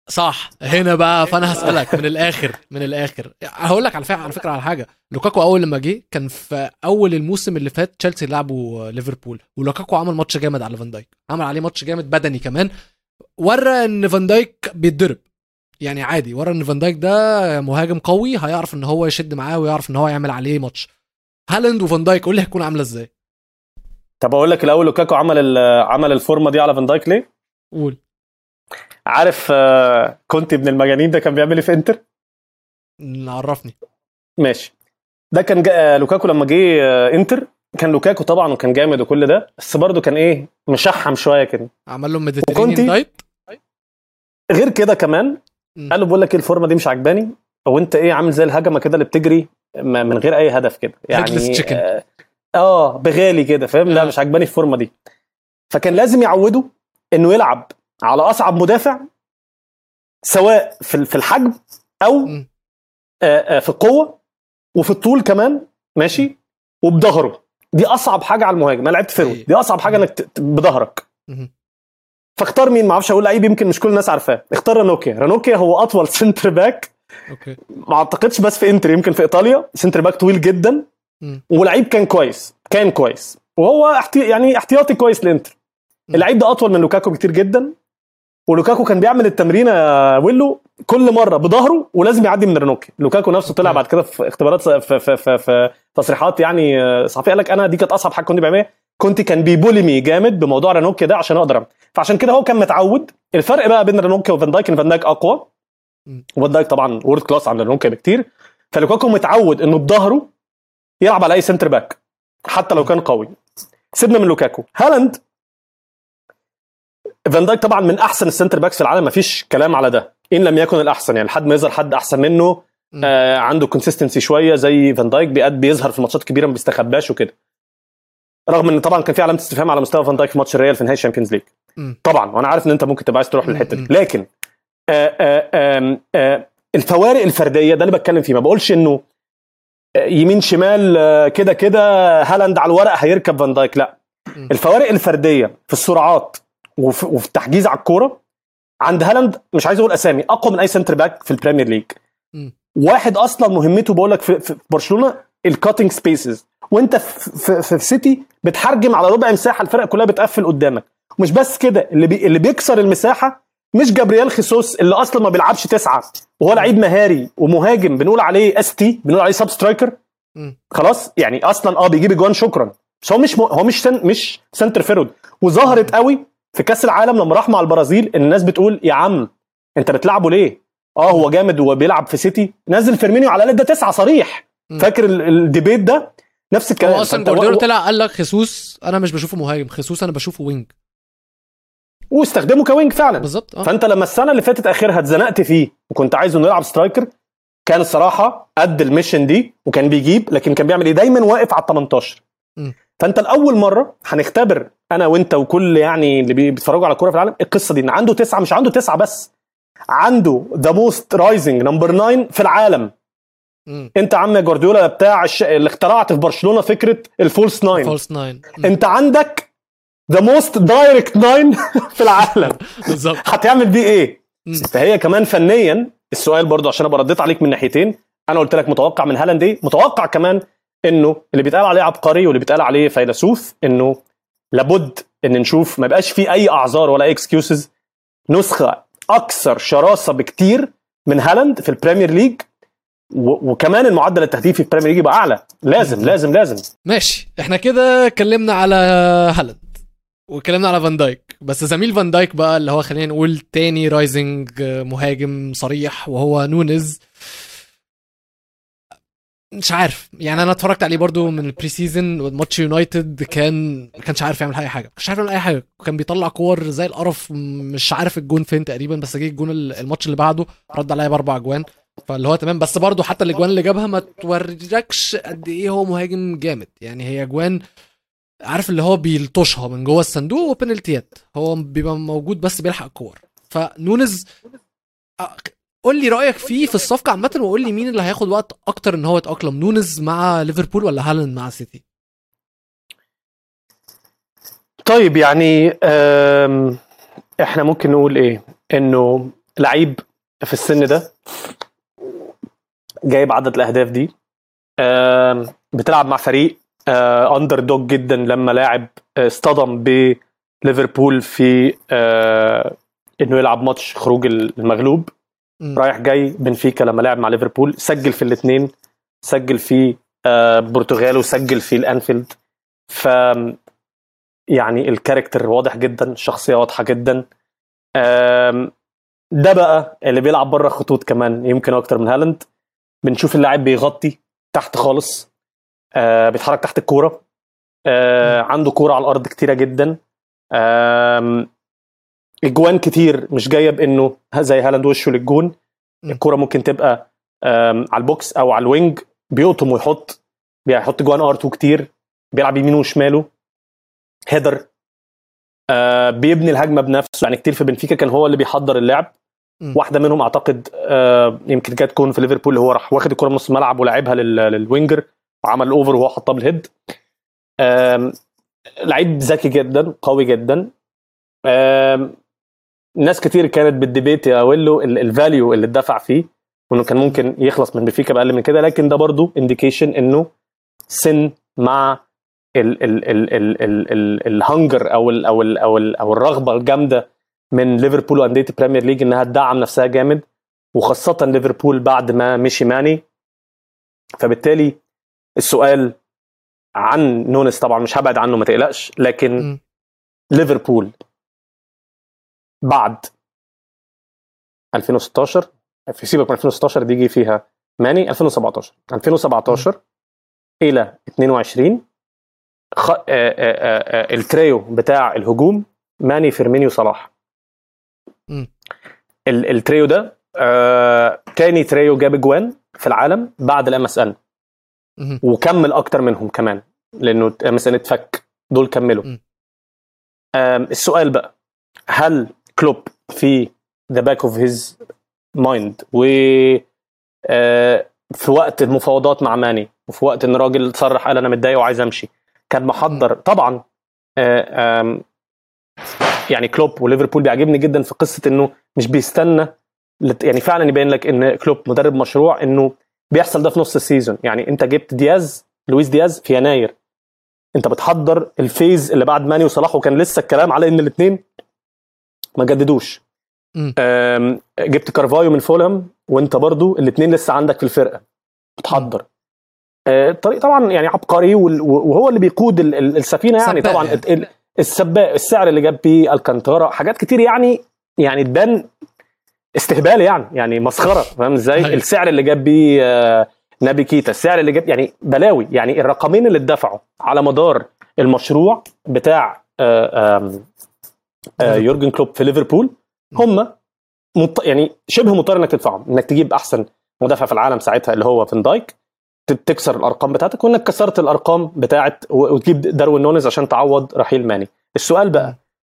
صح هنا بقى فانا هسالك من الاخر من الاخر هقول لك على فكره على فكره على حاجه لوكاكو اول لما جه كان في اول الموسم اللي فات تشيلسي لعبوا ليفربول ولوكاكو عمل ماتش جامد على فان دايك عمل عليه ماتش جامد بدني كمان ورى ان فان دايك بيتضرب يعني عادي ورى ان فان دايك ده مهاجم قوي هيعرف ان هو يشد معاه ويعرف ان هو يعمل عليه ماتش هالاند وفان دايك قول لي هتكون عامله ازاي طب اقول لك الاول لوكاكو عمل ال- عمل الفورمه دي على فان دايك ليه؟ قول عارف آه، كونتي ابن المجانين ده كان بيعمل ايه في انتر؟ عرفني ماشي ده كان جا... آه، لوكاكو لما جه آه، انتر كان لوكاكو طبعا وكان جامد وكل ده بس برضه كان ايه مشحم شويه كده عمل له ميديترينيان وكونتي؟ دايت غير كده كمان مم. قال له بقول لك ايه الفورمه دي مش عجباني او انت ايه عامل زي الهجمه كده اللي بتجري م- من غير اي هدف كده Headless يعني chicken. اه, آه بغالي كده فاهم لا آه. مش عجباني الفورمه دي فكان لازم يعوده انه يلعب على اصعب مدافع سواء في ال- في الحجم او مم. آه آه في القوه وفي الطول كمان ماشي وبظهره دي اصعب حاجه على المهاجم انا لعبت فيرود أيوة. دي اصعب حاجه انك ت- ت- بظهرك مهم. فاختار مين ما اعرفش اقول لعيب يمكن مش كل الناس عارفاه اختار رانوكيا رانوكيا هو اطول سنتر باك اوكي ما اعتقدش بس في انتر يمكن في ايطاليا سنتر باك طويل جدا مم. ولعيب كان كويس كان كويس وهو احتي... يعني احتياطي كويس لانتر مم. اللعيب ده اطول من لوكاكو بكتير جدا ولوكاكو كان بيعمل التمرين يا ويلو كل مره بظهره ولازم يعدي من رانوكي لوكاكو نفسه طلع أوكي. بعد كده في اختبارات في في في, في تصريحات يعني آه، صحفيه قال لك انا دي كانت اصعب حاجه كنت بعملها كنت كان بيبولمي جامد بموضوع رانوكي ده عشان اقدر أعمل. فعشان كده هو كان متعود الفرق بقى بين رانوكي وفان دايك ان فان دايك اقوى مم. وفان دايك طبعا وورد كلاس عن رانوكي بكتير فلوكاكو متعود انه بظهره يلعب على اي سنتر باك حتى لو كان قوي سيبنا من لوكاكو هالاند فان دايك طبعا من احسن السنتر باكس في العالم مفيش كلام على ده ان لم يكن الاحسن يعني لحد ما يظهر حد احسن منه مم. آه عنده كونسيستنسي شويه زي فان دايك بيقد بيظهر في الماتشات الكبيره ما بيستخباش وكده رغم ان طبعا كان في علامه استفهام على مستوى فان دايك في ماتش الريال في نهائي الشامبيونز ليج مم. طبعا وانا عارف ان انت ممكن تبقى عايز تروح مم. للحته مم. دي لكن آه آه آم، آه الفوارق الفرديه ده اللي بتكلم فيه ما بقولش انه آه، يمين شمال آه، كده كده هالاند على الورق هيركب فان دايك لا مم. الفوارق الفرديه في السرعات وفي, وفي التحجيز على الكوره عند هالاند مش عايز اقول اسامي اقوى من اي سنتر باك في البريمير ليج مم. واحد اصلا مهمته بقول لك في, في برشلونه الكاتنج سبيسز وانت في, في, في سيتي بتحرجم على ربع مساحه الفرق كلها بتقفل قدامك ومش بس كده اللي بي اللي بيكسر المساحه مش جابرييل خيسوس اللي اصلا ما بيلعبش تسعه وهو لعيب مهاري ومهاجم بنقول عليه اس تي بنقول عليه سب سترايكر مم. خلاص يعني اصلا اه بيجيب اجوان شكرا بس هو مش م... هو مش سن... مش سنتر فيرود وظهرت قوي في كاس العالم لما راح مع البرازيل الناس بتقول يا عم انت بتلعبه ليه؟ اه هو جامد وبيلعب في سيتي نزل فيرمينيو على الاقل ده تسعه صريح مم. فاكر ال- الديبيت ده نفس الكلام هو اصلا فأنت- جوارديولا و- طلع قال لك خيسوس انا مش بشوفه مهاجم خيسوس انا بشوفه وينج واستخدمه كوينج فعلا بالظبط اه فانت لما السنه اللي فاتت اخرها اتزنقت فيه وكنت عايزه انه يلعب سترايكر كان الصراحه قد الميشن دي وكان بيجيب لكن كان بيعمل ايه دايما واقف على ال 18 مم. فانت لاول مره هنختبر انا وانت وكل يعني اللي بي- بيتفرجوا على الكوره في العالم القصه دي ان عنده تسعه مش عنده تسعه بس عنده ذا موست رايزنج نمبر 9 في العالم مم. انت يا عم يا جوارديولا بتاع الش... اللي اخترعت في برشلونه فكره الفولس 9 فولس ناين مم. انت عندك ذا موست دايركت 9 في العالم بالظبط هتعمل بيه ايه مم. فهي كمان فنيا السؤال برضو عشان ابقى رديت عليك من ناحيتين انا قلت لك متوقع من هالاند ايه متوقع كمان انه اللي بيتقال عليه عبقري واللي بيتقال عليه فيلسوف انه لابد ان نشوف ما يبقاش في اي اعذار ولا اي اكسكيوزز نسخه اكثر شراسه بكتير من هالاند في البريمير ليج و- وكمان المعدل التهديفي في البريمير ليج يبقى اعلى لازم لازم لازم ماشي احنا كده اتكلمنا على هالاند واتكلمنا على فان دايك بس زميل فان دايك بقى اللي هو خلينا نقول تاني رايزنج مهاجم صريح وهو نونز مش عارف يعني انا اتفرجت عليه برضو من البري سيزون ماتش يونايتد كان ما كانش عارف يعمل اي حاجه ما كانش عارف يعمل اي حاجه كان بيطلع كور زي القرف مش عارف الجون فين تقريبا بس جه الجون الماتش اللي بعده رد عليا باربع اجوان فاللي هو تمام بس برضو حتى الاجوان اللي جابها ما توريكش قد ايه هو مهاجم جامد يعني هي اجوان عارف اللي هو بيلطشها من جوه الصندوق وبنالتيات هو بيبقى موجود بس بيلحق الكور فنونز أ- قول لي رايك فيه في الصفقه عامه وقول لي مين اللي هياخد وقت اكتر ان هو يتاقلم نونز مع ليفربول ولا هالاند مع سيتي طيب يعني أم، احنا ممكن نقول ايه انه لعيب في السن ده جايب عدد الاهداف دي آم، بتلعب مع فريق اندر دوج جدا لما لاعب آه، اصطدم بليفربول في آه، انه يلعب ماتش خروج المغلوب مم. رايح جاي بنفيكا لما لعب مع ليفربول سجل في الاثنين سجل في آه، البرتغال وسجل في الانفيلد ف يعني الكاركتر واضح جدا الشخصيه واضحه جدا آم، ده بقى اللي بيلعب بره الخطوط كمان يمكن اكتر من هالاند بنشوف اللاعب بيغطي تحت خالص آه، بيتحرك تحت الكوره آه، عنده كوره على الارض كتيره جدا آم، اجوان كتير مش جايه بانه زي هالاند وشه للجون م. الكوره ممكن تبقى آم، على البوكس او على الوينج بيقطم ويحط بيحط جوان ار 2 كتير بيلعب يمينه وشماله هيدر آه بيبني الهجمه بنفسه يعني كتير في بنفيكا كان هو اللي بيحضر اللعب م. واحده منهم اعتقد آه يمكن كانت تكون في ليفربول اللي هو راح واخد الكره من نص الملعب ولعبها لل- للوينجر وعمل الاوفر وهو حطها بالهيد آم، لعيب ذكي جدا قوي جدا آم، ناس كتير كانت بالديبيت يا ويلو ال- الفاليو اللي اتدفع فيه وانه كان ممكن يخلص من بنفيكا باقل من كده لكن ده برضو انديكيشن انه سن مع ال ال ال ال ال ال الهنجر او ال او ال او ال او الرغبه الجامده من ليفربول وانديه البريمير ليج انها تدعم نفسها جامد وخاصه ليفربول بعد ما مشي ماني فبالتالي السؤال عن نونس طبعا مش هبعد عنه ما تقلقش لكن مم. ليفربول بعد 2016 في سيبك من 2016 دي جه فيها ماني 2017 2017 الى 22 خ... آه آه آه آه التريو بتاع الهجوم ماني فيرمينيو صلاح مم. ال... التريو ده آه تاني تريو جاب اجوان في العالم بعد الام اس ان مم. وكمل اكتر منهم كمان لانه ام اس ان اتفك دول كملوا م. آم، السؤال بقى هل كلوب في ذا باك اوف هيز مايند و آه، في وقت المفاوضات مع ماني وفي وقت ان الراجل صرح قال انا متضايق وعايز امشي كان محضر طبعا آه، آم، يعني كلوب وليفربول بيعجبني جدا في قصه انه مش بيستنى لت- يعني فعلا يبين لك ان كلوب مدرب مشروع انه بيحصل ده في نص السيزون يعني انت جبت دياز لويس دياز في يناير انت بتحضر الفيز اللي بعد ماني وصلاح وكان لسه الكلام على ان الاثنين ما جددوش مم. آم، جبت كارفايو من فولهام وانت برضو الاثنين لسه عندك في الفرقه بتحضر آه، الطريق طبعا يعني عبقري وال- وهو اللي بيقود ال- ال- السفينه يعني سباق طبعا يعني. ال- ال- السباق السعر اللي جاب بيه الكانتارا حاجات كتير يعني يعني تبان استهبال يعني يعني مسخره فاهم ازاي أيوة. السعر اللي جاب بيه آه، نابي كيتا السعر اللي جاب يعني بلاوي يعني الرقمين اللي اتدفعوا على مدار المشروع بتاع آه، آم، آه، ليفربول. يورجن كلوب في ليفربول هم مط... يعني شبه مضطر انك تدفعهم انك تجيب احسن مدافع في العالم ساعتها اللي هو فان دايك ت- تكسر الارقام بتاعتك وانك كسرت الارقام بتاعت و- وتجيب داروين نونيز عشان تعوض رحيل ماني السؤال بقى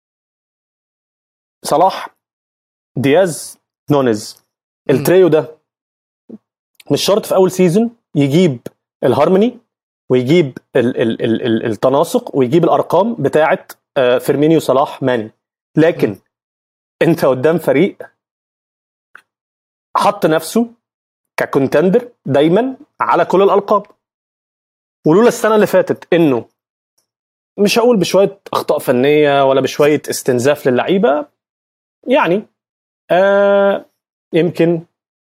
صلاح دياز نونيز مم. التريو ده مش شرط في اول سيزون يجيب الهارموني ويجيب ال ال ال ال التناسق ويجيب الارقام بتاعت آه، فيرمينيو صلاح ماني لكن مم. انت قدام فريق حط نفسه ككونتندر دايما على كل الالقاب ولولا السنه اللي فاتت انه مش هقول بشويه اخطاء فنيه ولا بشويه استنزاف للعيبه يعني آه يمكن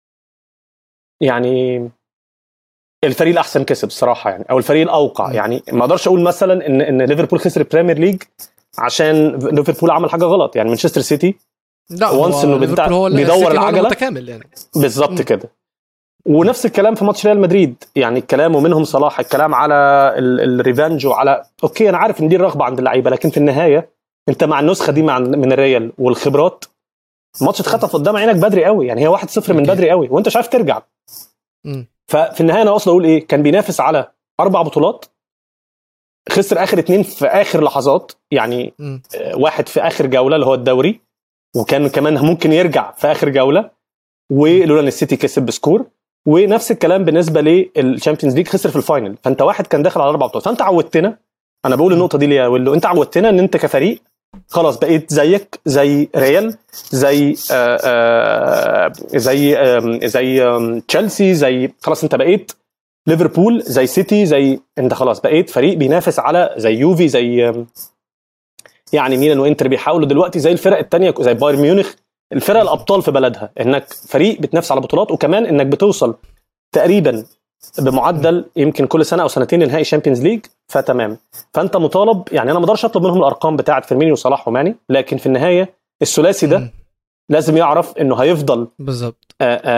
يعني الفريق الاحسن كسب الصراحه يعني او الفريق الاوقع م. يعني ما اقدرش اقول مثلا ان ان ليفربول خسر البريمير ليج عشان ليفربول عمل حاجه غلط يعني مانشستر سيتي لا Once هو إنه ليفربول بتاع- هو بيدور السيتي هو العجلة. المتكامل يعني بالظبط م. كده ونفس الكلام في ماتش ريال مدريد يعني الكلام ومنهم صلاح الكلام على ال- الريفانج وعلى اوكي انا عارف ان دي الرغبه عند اللعيبه لكن في النهايه انت مع النسخه دي مع من الريال والخبرات الماتش اتخطف قدام عينك بدري قوي يعني هي 1-0 من أوكي. بدري قوي وانت مش عارف ترجع مم. ففي النهايه انا اقصد اقول ايه كان بينافس على اربع بطولات خسر اخر اتنين في اخر لحظات يعني مم. آه، واحد في اخر جوله اللي هو الدوري وكان كمان ممكن يرجع في اخر جوله ولولا ان السيتي كسب بسكور ونفس الكلام بالنسبه للشامبيونز ليج خسر في الفاينل فانت واحد كان داخل على اربع بطولات فانت عودتنا انا بقول النقطه دي ليه يا ويلو انت عودتنا ان انت كفريق خلاص بقيت زيك زي ريال زي آه آه زي آه زي آه تشيلسي زي خلاص انت بقيت ليفربول زي سيتي زي انت خلاص بقيت فريق بينافس على زي يوفي زي آم، يعني ميلان وانتر بيحاولوا دلوقتي زي الفرق التانية زي بايرن ميونخ الفرق الابطال في بلدها انك فريق بتنافس على بطولات وكمان انك بتوصل تقريبا بمعدل يمكن كل سنه او سنتين لنهائي شامبيونز ليج فتمام فانت مطالب يعني انا ما اقدرش اطلب منهم الارقام بتاعه فيرمينيو وصلاح وماني لكن في النهايه الثلاثي ده مم. لازم يعرف انه هيفضل بالظبط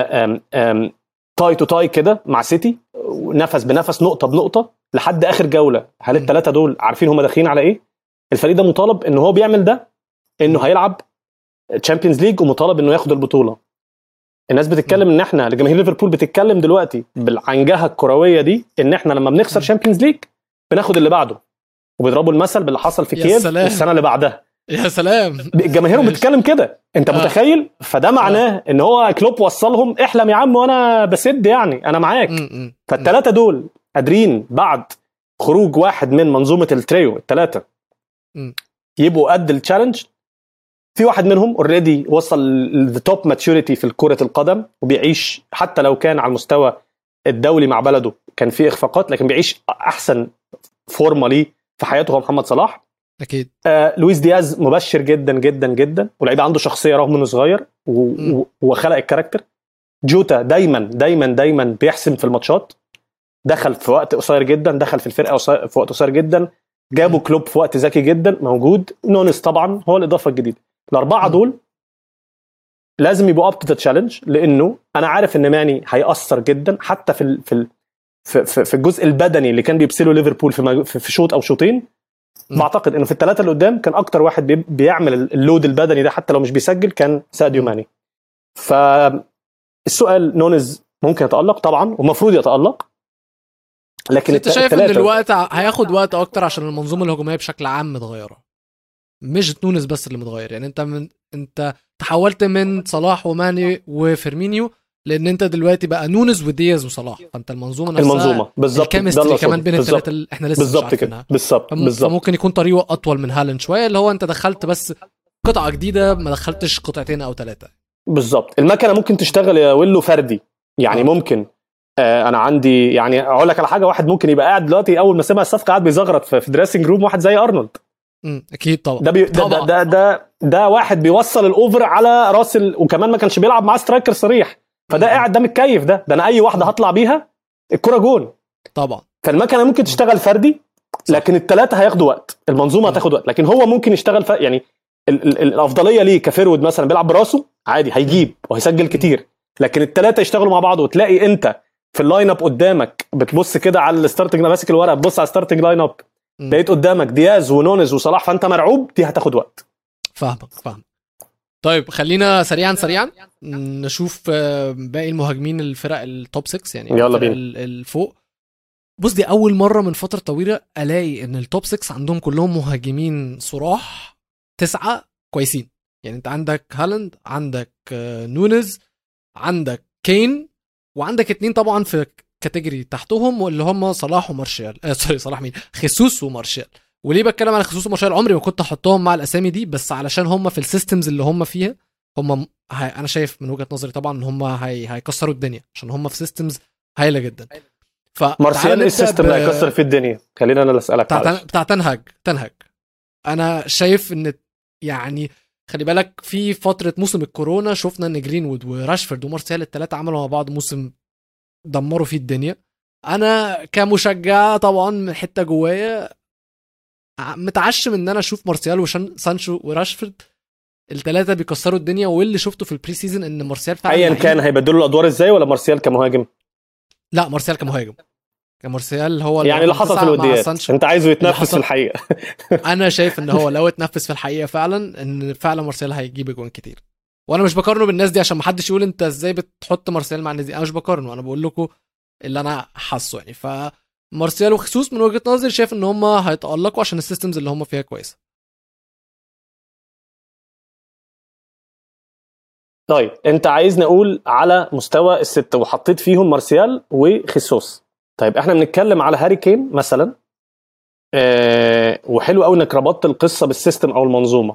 تاي تو تاي كده مع سيتي نفس بنفس نقطه بنقطه لحد اخر جوله هل مم. الثلاثه دول عارفين هم داخلين على ايه الفريق ده مطالب ان هو بيعمل ده انه هيلعب تشامبيونز ليج ومطالب انه ياخد البطوله الناس بتتكلم ان احنا لجماهير ليفربول بتتكلم دلوقتي بالعنجهه الكرويه دي ان احنا لما بنخسر شامبيونز ليج بناخد اللي بعده وبيضربوا المثل باللي حصل في يا كييف سلام. السنه اللي بعدها يا سلام جماهيرهم ماشي. بتتكلم كده انت آه. متخيل فده معناه ان هو كلوب وصلهم احلم يا عم وانا بسد يعني انا معاك مم، مم. فالثلاثه دول قادرين بعد خروج واحد من منظومه التريو الثلاثه مم. يبقوا قد التشالنج في واحد منهم اوريدي وصل للتوب ماتشوريتي في كره القدم وبيعيش حتى لو كان على المستوى الدولي مع بلده كان في اخفاقات لكن بيعيش احسن فورمه ليه في حياته هو محمد صلاح اكيد آه لويس دياز مبشر جدا جدا جدا ولعيب عنده شخصيه رغم انه صغير و- مم. و- وخلق الكاركتر جوتا دايما دايما دايما بيحسم في الماتشات دخل في وقت قصير جدا دخل في الفرقه قصير- في وقت قصير جدا جابوا مم. كلوب في وقت ذكي جدا موجود نونس طبعا هو الاضافه الجديده الاربعه مم. دول لازم يبقوا اب تو تشالنج لانه انا عارف ان ماني هيأثر جدا حتى في ال- في ال- في- في في الجزء البدني اللي كان بيبذله ليفربول في مج- في في شوط او شوطين مم. بعتقد انه في الثلاثه اللي قدام كان اكتر واحد بي- بيعمل اللود البدني ده حتى لو مش بيسجل كان ساديو ماني فالسؤال نونز ممكن يتالق طبعا ومفروض يتالق لكن انت الت- شايف ان التلاتة- الوقت ع- هياخد وقت اكتر عشان المنظومه الهجوميه بشكل عام متغيره مش تونس بس اللي متغير يعني انت من انت تحولت من صلاح وماني وفيرمينيو لان انت دلوقتي بقى نونز ودياز وصلاح فانت المنظومه نفسها المنظومه بالظبط ده اللي الكيمستري أقصده. كمان بين بالظبط. الثلاثه اللي احنا لسه مش بالظبط كده عارفينها بالظبط فم- بالظبط فممكن يكون طريقه اطول من هالاند شويه اللي هو انت دخلت بس قطعه جديده ما دخلتش قطعتين او ثلاثه بالظبط المكنه ممكن تشتغل يا ويلو فردي يعني آه. ممكن آه انا عندي يعني اقول لك على حاجه واحد ممكن يبقى قاعد دلوقتي اول ما سمع الصفقه قاعد بيزغرط في, في دريسنج روم واحد زي ارنولد امم اكيد طبعا ده, بي... ده, ده, طبعا. ده ده ده واحد بيوصل الاوفر على راس ال... وكمان ما كانش بيلعب معاه سترايكر صريح فده مم. قاعد ده متكيف ده ده انا اي واحده هطلع بيها الكره جون طبعا فالمكنه ممكن تشتغل فردي لكن الثلاثه هياخدوا وقت المنظومه مم. هتاخد وقت لكن هو ممكن يشتغل ف... يعني ال... ال... الافضليه ليه كفيرود مثلا بيلعب براسه عادي هيجيب وهيسجل كتير لكن الثلاثه يشتغلوا مع بعض وتلاقي انت في اللاين اب قدامك بتبص كده على الستارتنج ماسك الورقه بتبص على الستارتنج لاين اب مم. لقيت قدامك دياز ونونز وصلاح فانت مرعوب دي هتاخد وقت فاهمك فاهم طيب خلينا سريعا سريعا نشوف آه، باقي المهاجمين الفرق التوب 6 يعني يلا الفرق بينا. ال- الفوق بص دي اول مره من فتره طويله الاقي ان التوب 6 عندهم كلهم مهاجمين صراح تسعه كويسين يعني انت عندك هالاند عندك آه، نونز عندك كين وعندك اتنين طبعا في كاتيجوري تحتهم واللي هم صلاح ومارشال آه سوري صلاح مين خيسوس ومارشال وليه بتكلم على خصوص مارشال عمري ما كنت احطهم مع الاسامي دي بس علشان هم في السيستمز اللي هم فيها هم هي انا شايف من وجهه نظري طبعا ان هم هي... هيكسروا الدنيا عشان هم في سيستمز هايله جدا ف مارسيال ايه السيستم اللي هيكسر فيه الدنيا خلينا انا اللي اسالك بتاع معلش. تن... بتاع تنهج تنهج انا شايف ان يعني خلي بالك في فتره موسم الكورونا شفنا ان جرينوود وراشفورد ومارسيال الثلاثه عملوا مع بعض موسم دمروا فيه الدنيا انا كمشجع طبعا من حته جوايا ع- متعشم ان انا اشوف مارسيال وسانشو وراشفورد الثلاثه بيكسروا الدنيا واللي شفته في البري سيزون ان مارسيال فعلا ايا لعيب. كان هيبدلوا الادوار ازاي ولا مارسيال كمهاجم لا مارسيال كمهاجم كمارسيال هو اللي يعني اللي رقم حصل في تسعة مع الوديات سانشو. انت عايزه يتنفس حصل- في الحقيقه انا شايف ان هو لو اتنفس في الحقيقه فعلا ان فعلا مارسيال هيجيب اجوان كتير وانا مش بقارنه بالناس دي عشان ما حدش يقول انت ازاي بتحط مارسيال مع الناس دي انا مش بقارنه انا بقول لكم اللي انا حاسه يعني ف مارسيال وخصوص من وجهه نظري شايف ان هم هيتالقوا عشان السيستمز اللي هم فيها كويسه طيب انت عايز نقول على مستوى الستة وحطيت فيهم مارسيال وخيسوس طيب احنا بنتكلم على هاري كين مثلا آه وحلو قوي انك ربطت القصه بالسيستم او المنظومه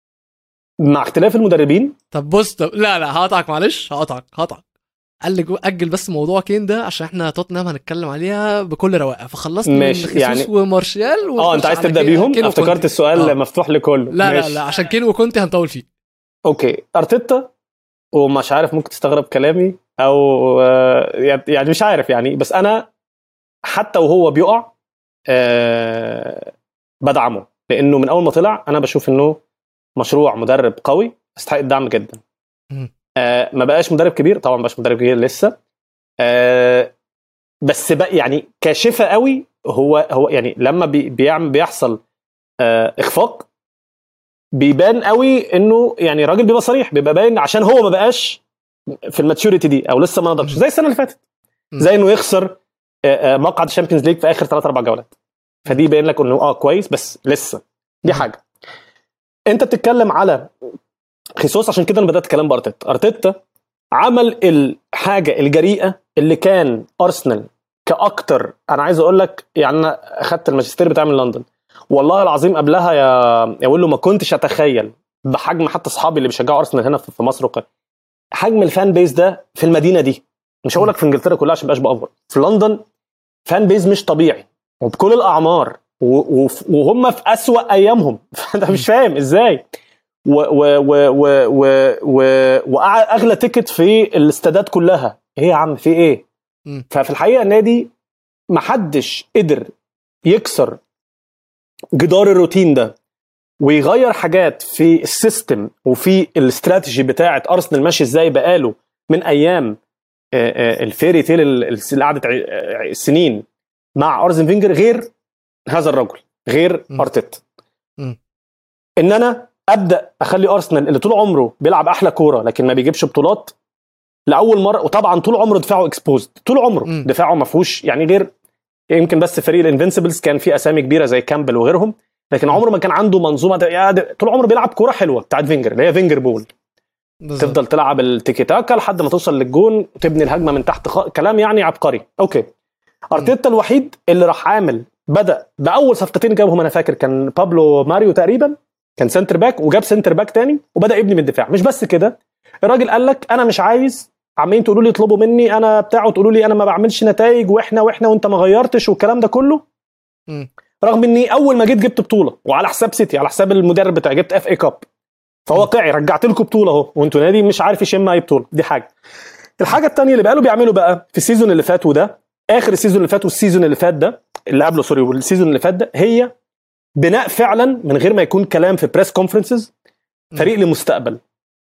مع اختلاف المدربين طب بص طب لا لا هقطعك معلش هقطعك هقطعك قال لي جو- اجل بس موضوع كين ده عشان احنا توتنهام هنتكلم عليها بكل رواقه فخلصنا ماشي، من خيسوس يعني- ومارشال اه انت عايز تبدا بيهم كين افتكرت وكونتي. السؤال آه. مفتوح لكله لا لا ماشي. لا عشان كين وكونتي هنطول فيه اوكي ارتيتا ومش عارف ممكن تستغرب كلامي او آه، يعني مش عارف يعني بس انا حتى وهو بيقع آه، بدعمه لانه من اول ما طلع انا بشوف انه مشروع مدرب قوي يستحق الدعم جدا مم. آه، ما بقاش مدرب كبير طبعا ما بقاش مدرب كبير لسه آه، بس بقى يعني كاشفه قوي هو هو يعني لما بي بيعمل بيحصل آه، اخفاق بيبان قوي انه يعني راجل بيبقى صريح بيبقى باين عشان هو ما بقاش في الماتشوريتي دي او لسه ما نضجش زي السنه اللي فاتت مم. زي انه يخسر آه، آه، مقعد الشامبيونز ليج في اخر ثلاث اربع جولات فدي يبين لك انه اه كويس بس لسه دي مم. حاجه انت بتتكلم على خيسوس عشان كده انا بدات كلام بارتيتا ارتيتا عمل الحاجه الجريئه اللي كان ارسنال كاكتر انا عايز اقول لك يعني انا اخدت الماجستير بتاع من لندن والله العظيم قبلها يا يا ويلو ما كنتش اتخيل بحجم حتى اصحابي اللي بيشجعوا ارسنال هنا في في مصر وقت حجم الفان بيز ده في المدينه دي مش هقول لك في انجلترا كلها عشان مبقاش بافور في لندن فان بيز مش طبيعي وبكل الاعمار و- وف- وهم في اسوأ ايامهم فانت مش فاهم ازاي و و و و و و واغلى تيكت في الاستادات كلها ايه يا عم في ايه مم. ففي الحقيقه النادي محدش قدر يكسر جدار الروتين ده ويغير حاجات في السيستم وفي الاستراتيجي بتاعه ارسنال ماشي ازاي بقاله من ايام آه، آه، الفيري تيل ال- اللي قعدت ع- ع- سنين مع ارسن فينجر غير هذا الرجل غير م. ارتيتا م. ان انا ابدا اخلي ارسنال اللي طول عمره بيلعب احلى كوره لكن ما بيجيبش بطولات لاول مره وطبعا طول عمره دفاعه اكسبوزد طول عمره م. دفاعه ما فيهوش يعني غير يمكن بس فريق الانفنسبلز كان فيه اسامي كبيره زي كامبل وغيرهم لكن عمره ما كان عنده منظومه ده يا ده طول عمره بيلعب كوره حلوه بتاعت فينجر اللي هي فينجر بول بالظبط. تفضل تلعب التيكي تاكا لحد ما توصل للجون وتبني الهجمه من تحت خ... كلام يعني عبقري اوكي ارتيتا الوحيد اللي راح عامل بدا باول صفقتين جابهم انا فاكر كان بابلو ماريو تقريبا كان سنتر باك وجاب سنتر باك تاني وبدا يبني من الدفاع مش بس كده الراجل قال لك انا مش عايز عمالين تقولوا لي اطلبوا مني انا بتاعه تقولوا لي انا ما بعملش نتائج واحنا واحنا وانت ما غيرتش والكلام ده كله مم. رغم اني اول ما جيت جبت بطوله وعلى حساب سيتي على حساب المدرب بتاعي جبت اف اي كاب فواقعي رجعت لكم بطوله اهو وانتوا نادي مش عارف يشم اي بطوله دي حاجه الحاجه الثانيه اللي بقاله بيعملوا بقى في السيزون اللي فات وده اخر السيزون اللي فات والسيزون اللي فات ده اللي قبله سوري والسيزون اللي فات ده هي بناء فعلا من غير ما يكون كلام في بريس كونفرنسز فريق لمستقبل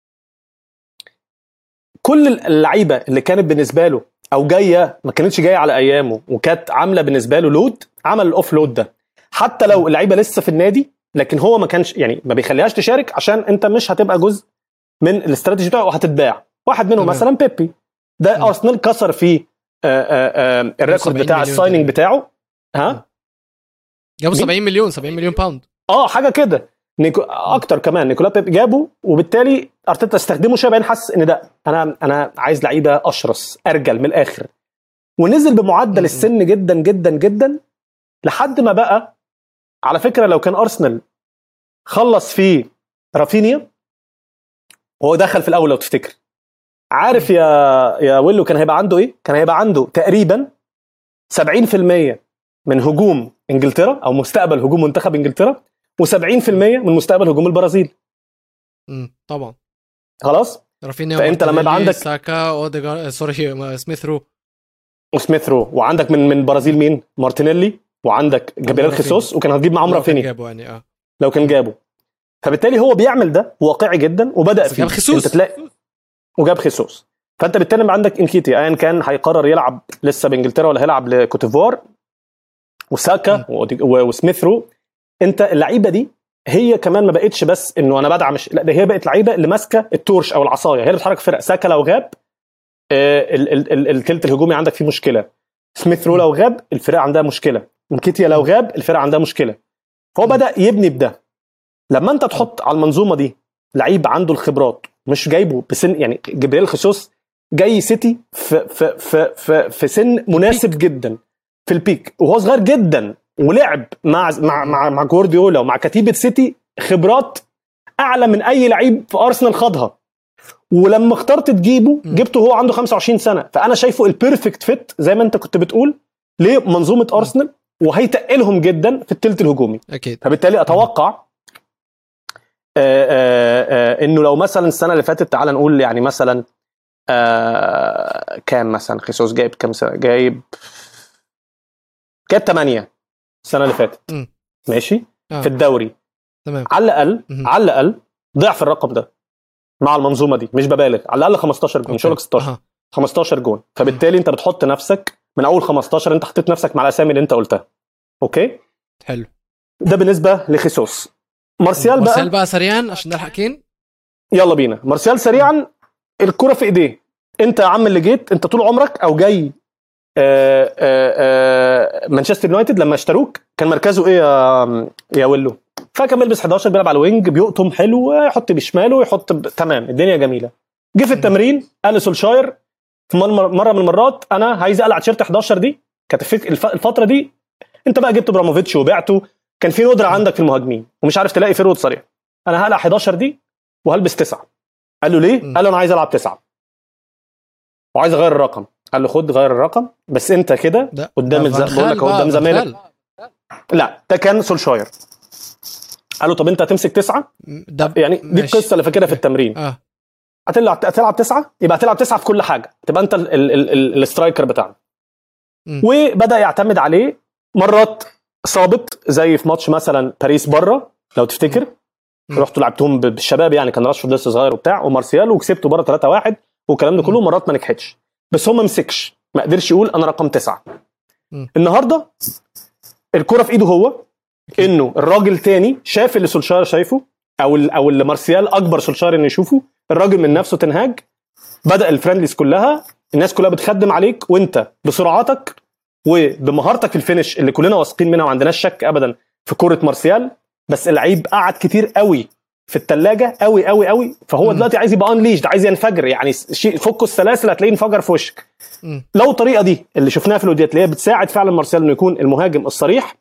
كل اللعيبه اللي كانت بالنسبه له او جايه ما كانتش جايه على ايامه وكانت عامله بالنسبه له لود عمل الاوف لود ده حتى لو اللعيبه لسه في النادي لكن هو ما كانش يعني ما بيخليهاش تشارك عشان انت مش هتبقى جزء من الاستراتيجي بتاعه وهتتباع واحد منهم تمام. مثلا بيبي ده مم. ارسنال كسر فيه آه، آه، آه، الريكورد 70 بتاع مليون السايننج تقريبا. بتاعه ها جابوا مين؟ 70 مليون 70 مليون باوند اه حاجه كده نيكو... اكتر كمان نيكولا بيب جابه وبالتالي ارتيتا استخدمه شويه بعدين حس ان ده انا انا عايز لعيبه اشرس ارجل من الاخر ونزل بمعدل م- السن جدا جدا جدا لحد ما بقى على فكره لو كان ارسنال خلص فيه رافينيا وهو دخل في الاول لو تفتكر عارف يا يا ويلو كان هيبقى عنده ايه؟ كان هيبقى عنده تقريبا 70% من هجوم انجلترا او مستقبل هجوم منتخب انجلترا و70% من مستقبل هجوم البرازيل مم. طبعا خلاص رافينيا فأنت لما يبقى مارتينيلي، عندك- ساكا اوديجار آه، سوري ما- سميث رو وسميث رو وعندك من من البرازيل مين مارتينيلي وعندك جابريل رافينيا. خيسوس وكان هتجيب معاهم لو كان رافينيا جابه يعني اه لو كان جابه فبالتالي هو بيعمل ده واقعي جدا وبدا بس فيه جاب خيسوس انت تلاقي وجاب خيسوس فانت بالتالي عندك انكيتي ايا كان هيقرر يلعب لسه بانجلترا ولا هيلعب لكوتيفوار وساكا وأودي- و- وسميث رو انت اللعيبه دي هي كمان ما بقتش بس انه انا بدعم لا ده هي بقت لعيبه اللي ماسكه التورش او العصايه هي اللي بتحرك الفرق ساكا لو غاب آه، ال- ال- ال- التلت الهجومي عندك فيه مشكله سميث رو لو غاب الفرق عندها مشكله انكيتيا لو غاب الفرق عندها مشكله فهو م. بدا يبني بده لما انت تحط على المنظومه دي لعيب عنده الخبرات مش جايبه بسن يعني جبريل خصوص جاي سيتي في في في في, في سن مناسب جدا في البيك وهو صغير جدا ولعب مع مع مع, مع جوارديولا ومع كتيبه سيتي خبرات اعلى من اي لعيب في ارسنال خاضها ولما اخترت تجيبه م. جبته هو عنده 25 سنه فانا شايفه البيرفكت فيت زي ما انت كنت بتقول لمنظومه ارسنال وهيتقلهم جدا في الثلث الهجومي اكيد فبالتالي اتوقع آه، آه، آه، انه لو مثلا السنه اللي فاتت تعال نقول يعني مثلا آه، كام مثلا خيسوس جايب كام سنة جايب جايب 8 السنه اللي فاتت مم. ماشي آه. في الدوري تمام على الاقل مهم. على الاقل ضعف الرقم ده مع المنظومه دي مش ببالغ على الاقل 15 جون مش هقول لك 16 أها. 15 جون فبالتالي انت بتحط نفسك من اول 15 انت حطيت نفسك مع الاسامي اللي انت قلتها اوكي حلو ده بالنسبه لخيسوس مارسيال بقى مارسيال بقى سريعا عشان نلحق كين يلا بينا مارسيال سريعا الكرة في ايديه انت يا عم اللي جيت انت طول عمرك او جاي آه، آه، آه، مانشستر يونايتد لما اشتروك كان مركزه ايه يا يا ويلو فكان بيلبس 11 بيلعب على الوينج بيقطم حلو يحط بشماله يحط ب... تمام الدنيا جميله جه في التمرين قال لسولشاير في مر- مره من المرات انا عايز اقلع تيشيرت 11 دي كانت الفك- الف- الفتره دي انت بقى جبت ابراموفيتش وبعته كان في ندره عندك في المهاجمين ومش عارف تلاقي فيرود صريح انا هقلع 11 دي وهلبس تسعه قال له ليه؟ م. قال له انا عايز العب تسعه وعايز اغير الرقم قال له خد غير الرقم بس انت كده ده قدام ده الز- فان بقول لك خال بقى، قدام فان زمالك خال. لا ده كان سولشاير قال له طب انت هتمسك تسعه ده يعني دي ماشي. القصه اللي فاكرها في التمرين اه هتلعب هتلعب تسعه يبقى هتلعب تسعه في كل حاجه تبقى انت ال- ال- ال- ال- السترايكر بتاعنا مم. وبدا يعتمد عليه مرات صابت زي في ماتش مثلا باريس بره لو تفتكر مم. رحتوا لعبتهم ب- بالشباب يعني كان راشفورد لسه صغير وبتاع ومارسيال وكسبتوا بره 3 1 والكلام ده كله مرات ما نجحتش بس هو ما مسكش ما قدرش يقول انا رقم تسعه مم. النهارده الكره في ايده هو انه الراجل تاني شاف اللي سولشاير شايفه او ال- او اللي مارسيال اكبر سولشاير انه يشوفه الراجل من نفسه تنهاج بدا الفريندليز كلها الناس كلها بتخدم عليك وانت بسرعاتك وبمهارتك في الفينش اللي كلنا واثقين منها وما عندناش شك ابدا في كره مارسيال بس اللعيب قعد كتير قوي في الثلاجه قوي قوي قوي فهو مم. دلوقتي عايز يبقى انليشد عايز ينفجر يعني شيء فكوا السلاسل هتلاقيه انفجر في وشك مم. لو الطريقه دي اللي شفناها في الوديات اللي هي بتساعد فعلا مارسيال انه يكون المهاجم الصريح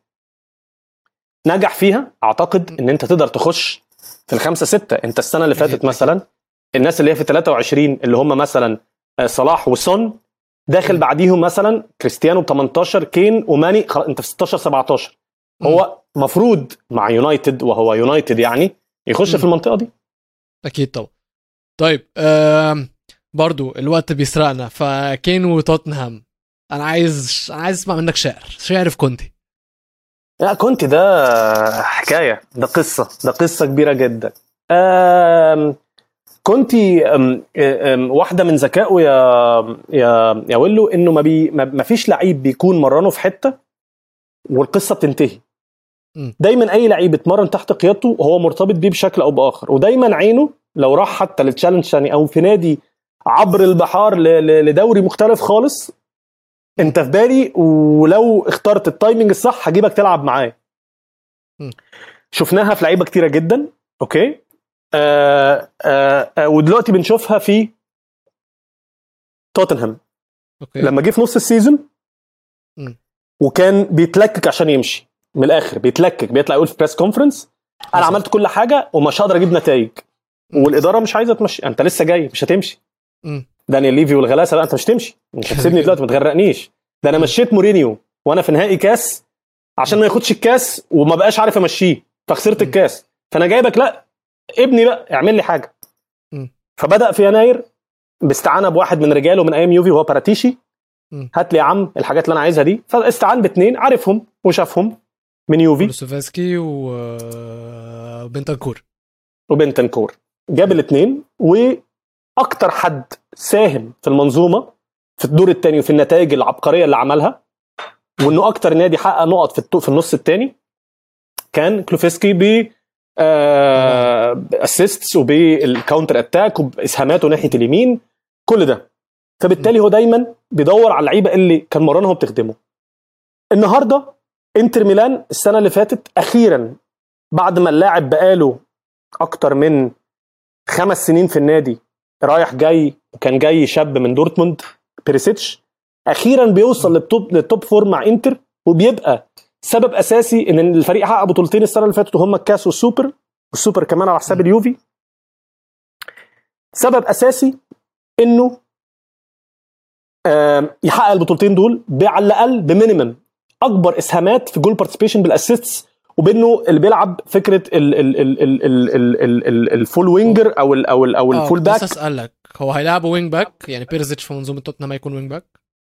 نجح فيها اعتقد ان انت تقدر تخش في الخمسه سته انت السنه اللي فاتت أكيد. مثلا الناس اللي هي في 23 اللي هم مثلا آه، صلاح وسون داخل مم. بعديهم مثلا كريستيانو ب 18 كين وماني خلاص انت في 16 17 هو مفروض مع يونايتد وهو يونايتد يعني يخش مم. في المنطقه دي اكيد طبعا طيب آم، برضو الوقت بيسرقنا فكين وتوتنهام انا عايز انا عايز اسمع منك شعر شعر في كونتي لا كنت ده حكايه ده قصه ده قصه كبيره جدا آم، كنت آم، آم، واحده من ذكائه يا يا يا ويلو انه ما, بي ما ما فيش لعيب بيكون مرنه في حته والقصه بتنتهي مم. دايما اي لعيب اتمرن تحت قيادته وهو مرتبط بيه بشكل او باخر ودايما عينه لو راح حتى للتشالنج يعني او في نادي عبر البحار ل- ل- لدوري مختلف خالص انت في بالي ولو اخترت التايمنج الصح هجيبك تلعب معاه م. شفناها في لعيبه كتيره جدا اوكي آه آه آه ودلوقتي بنشوفها في توتنهام اوكي لما جه في نص السيزون م. وكان بيتلكك عشان يمشي من الاخر بيتلكك بيطلع يقول في بريس كونفرنس انا حصل. عملت كل حاجه ومش هقدر اجيب نتائج م. والاداره مش عايزه تمشي انت لسه جاي مش هتمشي مم. دانيال ليفي والغلاسه لا انت مش تمشي مش هتسيبني دلوقتي ما تغرقنيش ده انا م. مشيت مورينيو وانا في نهائي كاس عشان ما ياخدش الكاس وما بقاش عارف امشيه فخسرت م. الكاس فانا جايبك لا ابني بقى اعمل لي حاجه م. فبدا في يناير باستعانه بواحد من رجاله من ايام يوفي وهو باراتيشي م. هات لي يا عم الحاجات اللي انا عايزها دي فاستعان باثنين عارفهم وشافهم من يوفي كولوسوفسكي وبنتنكور وبنتنكور جاب الاثنين واكتر حد ساهم في المنظومه في الدور الثاني وفي النتائج العبقريه اللي عملها وانه اكتر نادي حقق نقط في التو- في النص الثاني كان كلوفسكي ب اسيستس وبالكاونتر اتاك وباسهاماته ناحيه اليمين كل ده فبالتالي هو دايما بيدور على اللعيبه اللي كان مرانها وبتخدمه النهارده انتر ميلان السنه اللي فاتت اخيرا بعد ما اللاعب بقاله اكتر من خمس سنين في النادي رايح جاي وكان جاي شاب من دورتموند بيريسيتش اخيرا بيوصل للتوب للتوب فور مع انتر وبيبقى سبب اساسي ان الفريق حقق بطولتين السنه اللي فاتت وهم الكاس والسوبر والسوبر كمان على حساب اليوفي سبب اساسي انه آم، يحقق البطولتين دول ب- على الاقل بمينيمم اكبر اسهامات في جول بارتيسيبيشن بالاسيستس وبانه اللي بيلعب فكره ال- ال- ال- ال- ال- ال- ال- ال- الفول وينجر او ال او ال او آه، الفول كنت باك لسه اسالك هو هيلعبوا وينج باك يعني بيرزيتش في منظومه توتنهام هيكون وينج باك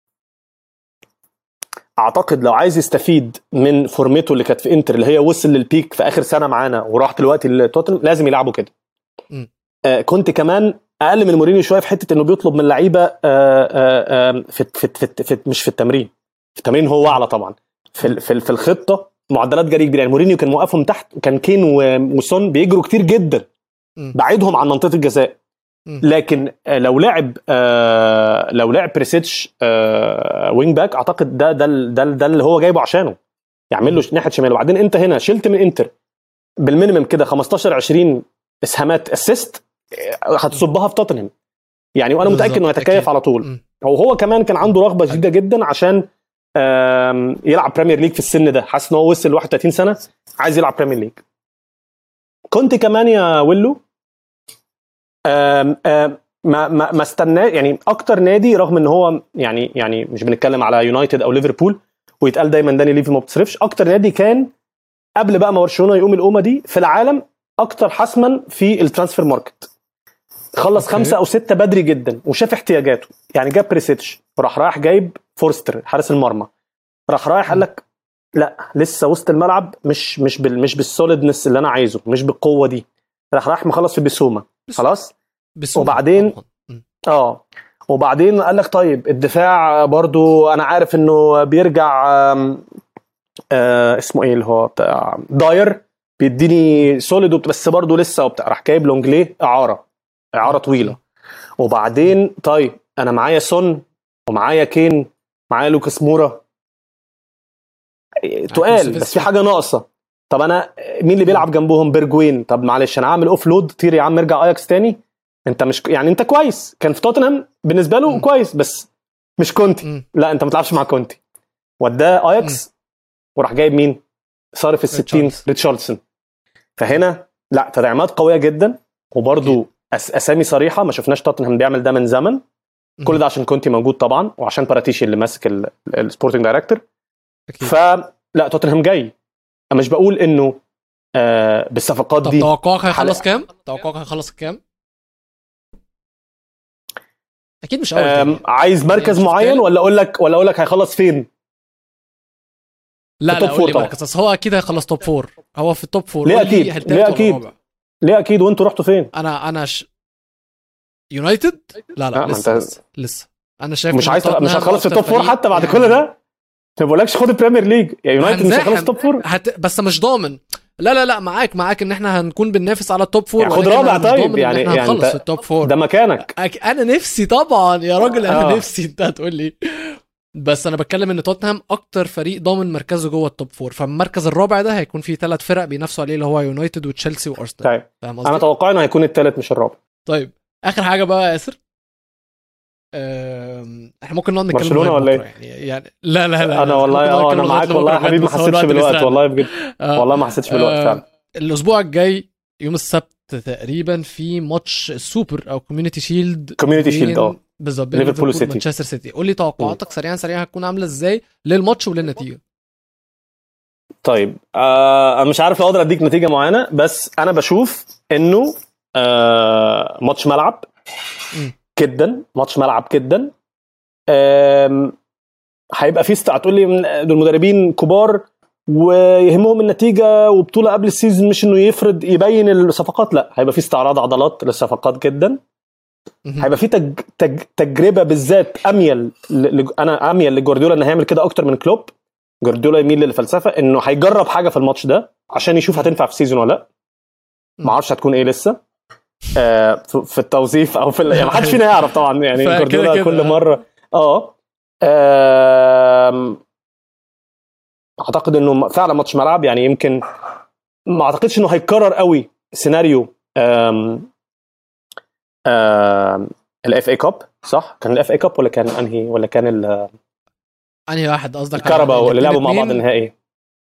اعتقد لو عايز يستفيد من فورمته اللي كانت في انتر اللي هي وصل للبيك في اخر سنه معانا وراح دلوقتي لتوتنهام لازم يلعبوا كده مم. آه كنت كمان اقل من مورينيو شويه في حته انه بيطلب من لعيبه آه آه آه في, في, في, في مش في التمرين في التمرين هو اعلى طبعا في ال- في, ال- في الخطه معدلات جري كبيره يعني مورينيو كان موقفهم تحت وكان كين و- وسون بيجروا كتير جدا مم. بعيدهم عن منطقه الجزاء مم. لكن آه، لو لعب آه، لو لعب بريسيتش آه، وينج باك اعتقد ده ده ال- ده, ال- ده اللي هو جايبه عشانه يعمل له ناحيه شمال وبعدين انت هنا شلت من انتر بالمينيمم كده 15 20 اسهامات اسيست هتصبها في توتنهام يعني وانا متاكد انه بالظبط، هيتكيف أكيد. على طول مم. وهو كمان كان عنده رغبه شديده جدا عشان آم، يلعب بريمير ليج في السن ده حاسس ان هو وصل ل 31 سنه عايز يلعب بريمير ليج كنت كمان يا ويلو آم، آم، ما ما ما استناه يعني اكتر نادي رغم ان هو يعني يعني مش بنتكلم على يونايتد او ليفربول ويتقال دايما داني ليفي ما بتصرفش اكتر نادي كان قبل بقى ما برشلونه يقوم القومه دي في العالم اكتر حسما في الترانسفير ماركت خلص أوكي. خمسه او سته بدري جدا وشاف احتياجاته يعني جاب بريسيتش وراح رايح جايب فورستر حارس المرمى راح رايح قال لك لا لسه وسط الملعب مش مش بال مش بالسوليدنس اللي انا عايزه مش بالقوه دي راح رايح مخلص في بيسوما بس- خلاص بسهولة وبعدين- طبعاً. مم. اه وبعدين قال لك طيب الدفاع برضو انا عارف انه بيرجع آم، آه اسمه ايه اللي هو بتاع داير بيديني سوليد وبت- بس برضو لسه وبتاع راح جايب لونجليه اعاره اعاره طويله وبعدين طيب انا معايا سون ومعايا كين معايا لوكاس مورا تقال كوسيفسكي. بس في حاجه ناقصه طب انا مين اللي بيلعب جنبهم بيرجوين طب معلش انا عامل اوف لود طير يا عم ارجع اياكس تاني انت مش يعني انت كويس كان في توتنهام بالنسبه له مم. كويس بس مش كونتي مم. لا انت ما تلعبش مع كونتي وداه اياكس وراح جايب مين صارف ال 60 ريتشاردسون. ريتشاردسون فهنا لا تدعيمات قويه جدا وبرده أس اسامي صريحه ما شفناش توتنهام بيعمل ده من زمن كل ده عشان كونتي موجود طبعا وعشان باراتيشي اللي ماسك ال- السبورتنج دايركتور أكيد. فلا توتنهام جاي انا مش بقول انه آه بالصفقات طب دي توقعك هيخلص حلقة. كام؟ توقعك هيخلص كام؟ اكيد مش اول آم، تاني. عايز مركز شوف معين تاني. ولا اقول لك ولا اقول لك هيخلص فين لا في لا توب قول فور لي طبعا. مركز بس هو اكيد هيخلص توب فور هو في التوب فور ليه قول لي أكيد؟ التالت ليه ولا أكيد؟ الرابع؟ ليه اكيد وانتوا رحتوا فين انا انا ش... يونايتد لا لا لا، ما لسه, أنت- لسه لسه انا شايف مش إن عايز مش توتنهام هتخلص في أكتر التوب فور فريق حتى بعد يعني كل ده ما بقولكش خد البريمير ليج يا يونايتد مش هنزاحم. هيخلص توب فور هت... بس مش ضامن لا لا لا معاك معاك ان احنا هنكون بننافس على التوب فور يعني خد ولكن رابع أنا مش طيب، ضامن إن يعني- احنا يعني هنخلص أنت- في التوب فور ده مكانك أك... انا نفسي طبعا يا راجل انا آه. نفسي انت هتقول لي بس انا بتكلم ان توتنهام اكتر فريق ضامن مركزه جوه التوب فور فالمركز الرابع ده هيكون فيه ثلاث فرق بينافسوا عليه اللي هو يونايتد وتشيلسي وارسنال طيب فاهم انا قصدي؟ توقعي انه هيكون الثالث مش الرابع طيب اخر حاجه بقى يا ياسر أم، احنا ممكن نقعد نتكلم برشلونة لغاية ولا بكرة يعني يعني لا لا لا انا لا، والله ممكن نقعد اه انا نتكلم معاك لغاية والله يا بكرة حبيبي ما بجد، بس هو حسيتش الوقت بالوقت بيسرقنا. والله بجد آه. والله ما حسيتش بالوقت آه، فعلا الاسبوع الجاي يوم السبت تقريبا في ماتش السوبر او كوميونتي شيلد كوميونتي شيلد اه بالظبط بين ليفربول ليفربول وسيتي. ومانشستر سيتي قول لي توقعاتك سريعا سريعا هتكون عامله ازاي للماتش وللنتيجه طيب آه انا مش عارف لو اقدر اديك نتيجه معينه بس انا بشوف انه آه ماتش ملعب مم. جدا ماتش ملعب جدا آم، هيبقى في است... هتقول لي من- دول مدربين كبار ويهمهم النتيجه وبطوله قبل السيزون مش انه يفرض يبين الصفقات لا هيبقى في استعراض عضلات للصفقات جدا مهم. هيبقى في تج... تج... تجربه بالذات اميل ل... ل... انا اميل لجوارديولا انه هيعمل كده اكتر من كلوب جوارديولا يميل للفلسفه انه هيجرب حاجه في الماتش ده عشان يشوف هتنفع في السيزون ولا لا ما اعرفش هتكون ايه لسه آه في في التوظيف او في ال... يعني ما حدش فينا يعرف طبعا يعني فكده جوارديولا كده. كل مره اه آم، اعتقد انه فعلا ماتش ملعب يعني يمكن ما اعتقدش انه هيتكرر قوي سيناريو الاف اي كاب صح كان الاف اي كاب ولا كان انهي ولا كان ال- انهي واحد قصدك على الكهرباء اللي لعبوا مع بعض الاتنين- النهائي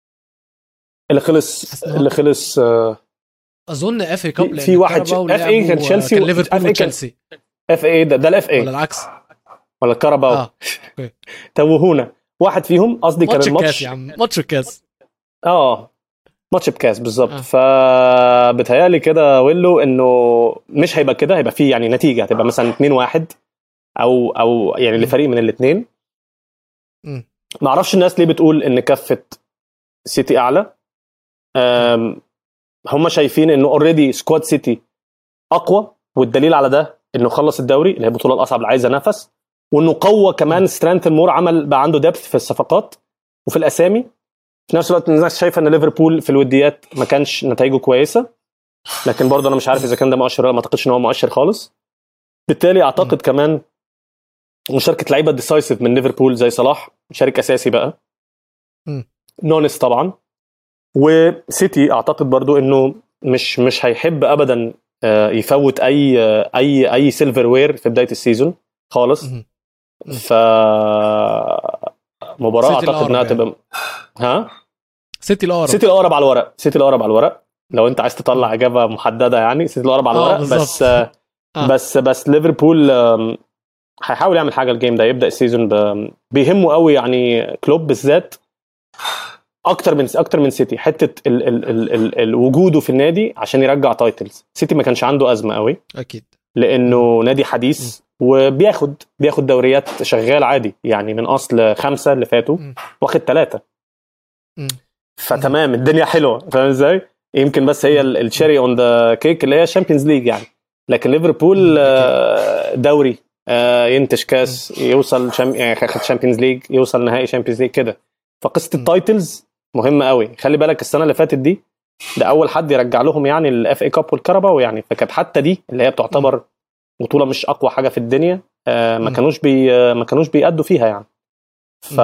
اللي خلص اللي خلص آه، اظن اف اي كاب في واحد FA كان تشيلسي كان و- ليفربول FA كان- وتشيلسي اف اي ده ده الاف ولا اي العكس ولا الكهرباء اه توهونا واحد فيهم قصدي كان ماتش الكاس الماتش يا عم ماتش الكاس اه ماتش بكاس بالظبط آه. فبتهيالي كده ويلو انه مش هيبقى كده هيبقى فيه يعني نتيجه هتبقى مثلا 2 1 او او يعني لفريق من الاثنين مم. ما اعرفش الناس ليه بتقول ان كفه سيتي اعلى أم، هم شايفين انه اوريدي سكواد سيتي اقوى والدليل على ده انه خلص الدوري اللي هي البطوله الاصعب اللي عايزه نفس وانه قوه كمان سترينث مور عمل بقى عنده دبث في الصفقات وفي الاسامي في نفس الوقت الناس شايفه ان ليفربول في الوديات ما كانش نتائجه كويسه لكن برضه انا مش عارف اذا كان ده مؤشر ولا ما اعتقدش ان هو مؤشر خالص بالتالي اعتقد كمان مشاركه لعيبه ديسايسيف من ليفربول زي صلاح مشارك اساسي بقى مم. نونس طبعا وسيتي اعتقد برضو انه مش مش هيحب ابدا آه، يفوت اي آه، اي اي سيلفر وير في بدايه السيزون خالص مم. ف مباراه سيتي اعتقد انها الأقرب تبقى ها سيتي الاقرب سيتي الاقرب على الورق سيتي الاقرب على الورق لو انت عايز تطلع اجابه محدده يعني سيتي الاقرب على آه، الورق بالظبط. بس آه، آه. بس بس ليفربول آم، هيحاول يعمل حاجه الجيم ده يبدا السيزون ب- بيهمه قوي يعني كلوب بالذات اكتر من اكتر من سيتي حته ال ال ال ال ال وجوده في النادي عشان يرجع تايتلز سيتي ما كانش عنده ازمه قوي اكيد لانه نادي حديث وبياخد بياخد دوريات شغال عادي يعني من اصل خمسه اللي فاتوا مم. واخد ثلاثه مم. فتمام الدنيا حلوه فاهم ازاي؟ يمكن بس هي الشيري اون ذا كيك اللي هي الشامبيونز ليج يعني لكن ليفربول مم. آه، دوري آه، ينتج كاس يوصل شام... يعني ياخد شامبيونز ليج يوصل نهائي شامبيونز ليج كده فقصه مم. التايتلز مهمه قوي خلي بالك السنه اللي فاتت دي ده اول حد يرجع لهم يعني الاف اي كاب والكرباو يعني فكانت حتى دي اللي هي بتعتبر بطوله مش اقوى حاجه في الدنيا آه، ما مم. كانوش بي آه، ما كانوش بيأدوا فيها يعني ف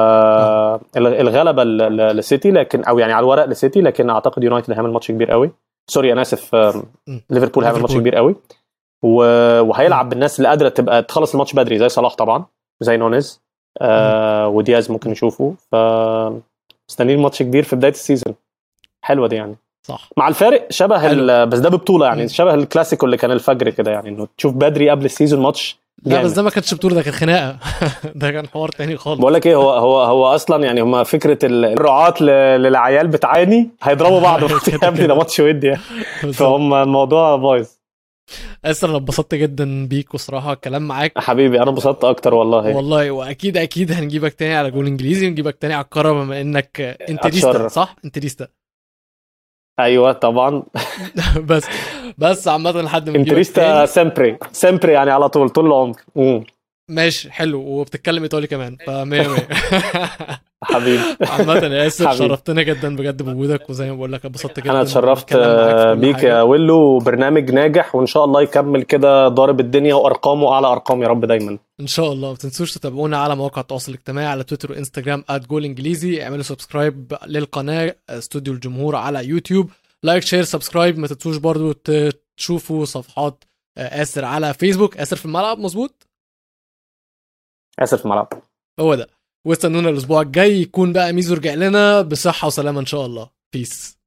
الغلبه ل- ل- لسيتي لكن او يعني على الورق لسيتي لكن اعتقد يونايتد هيعمل ماتش كبير قوي سوري انا اسف آم، مم. ليفربول هيعمل ماتش ليفربول. كبير قوي و- وهيلعب بالناس اللي قادره تبقى تخلص الماتش بدري زي صلاح طبعا زي نونيز آه ودياز ممكن نشوفه ف مستنيين ماتش كبير في بدايه السيزون حلوه دي يعني صح مع الفارق شبه حلو. ال- بس ده ببطوله يعني مم. شبه الكلاسيكو اللي كان الفجر كده يعني انه تشوف بدري قبل السيزون ماتش لا بس جامد ده ما كانش بطوله ده كان خناقه ده كان حوار تاني خالص بقول لك ايه هو هو هو اصلا يعني هم فكره ال- الرعاة ل- للعيال بتعاني هيضربوا بعض يا ابني ده ماتش ودي يعني. بالظبط. فهم الموضوع بايظ اسر انا اتبسطت جدا بيك وصراحه الكلام معاك حبيبي انا انبسطت اكتر والله والله واكيد اكيد هنجيبك تاني على جول انجليزي ونجيبك تاني على الكره بما انك انتريستا أتشرف. صح انتريستا ايوه طبعا بس بس عامه لحد ما نجيبك انتريستا تاني سيمبري سيمبري يعني على طول طول العمر مم. ماشي حلو وبتتكلم ايطالي كمان فمية مية حبيبي عامة يا اسف حبيبي. شرفتنا جدا بجد بوجودك وزي ما بقول لك اتبسطت جدا انا اتشرفت بالكلام معاك في آه، كل بيك حاجة. يا ويلو برنامج ناجح وان شاء الله يكمل كده ضارب الدنيا وارقامه اعلى ارقام يا رب دايما ان شاء الله ما تنسوش تتابعونا على مواقع التواصل الاجتماعي على تويتر وانستجرام @جول انجليزي اعملوا سبسكرايب للقناه استوديو الجمهور على يوتيوب لايك شير سبسكرايب ما تنسوش برضو ت- تشوفوا صفحات آه، اسر على فيسبوك اسر في الملعب مظبوط اسف في الملعب هو ده واستنونا الاسبوع الجاي يكون بقى ميزو رجع لنا بصحه وسلامه ان شاء الله بيس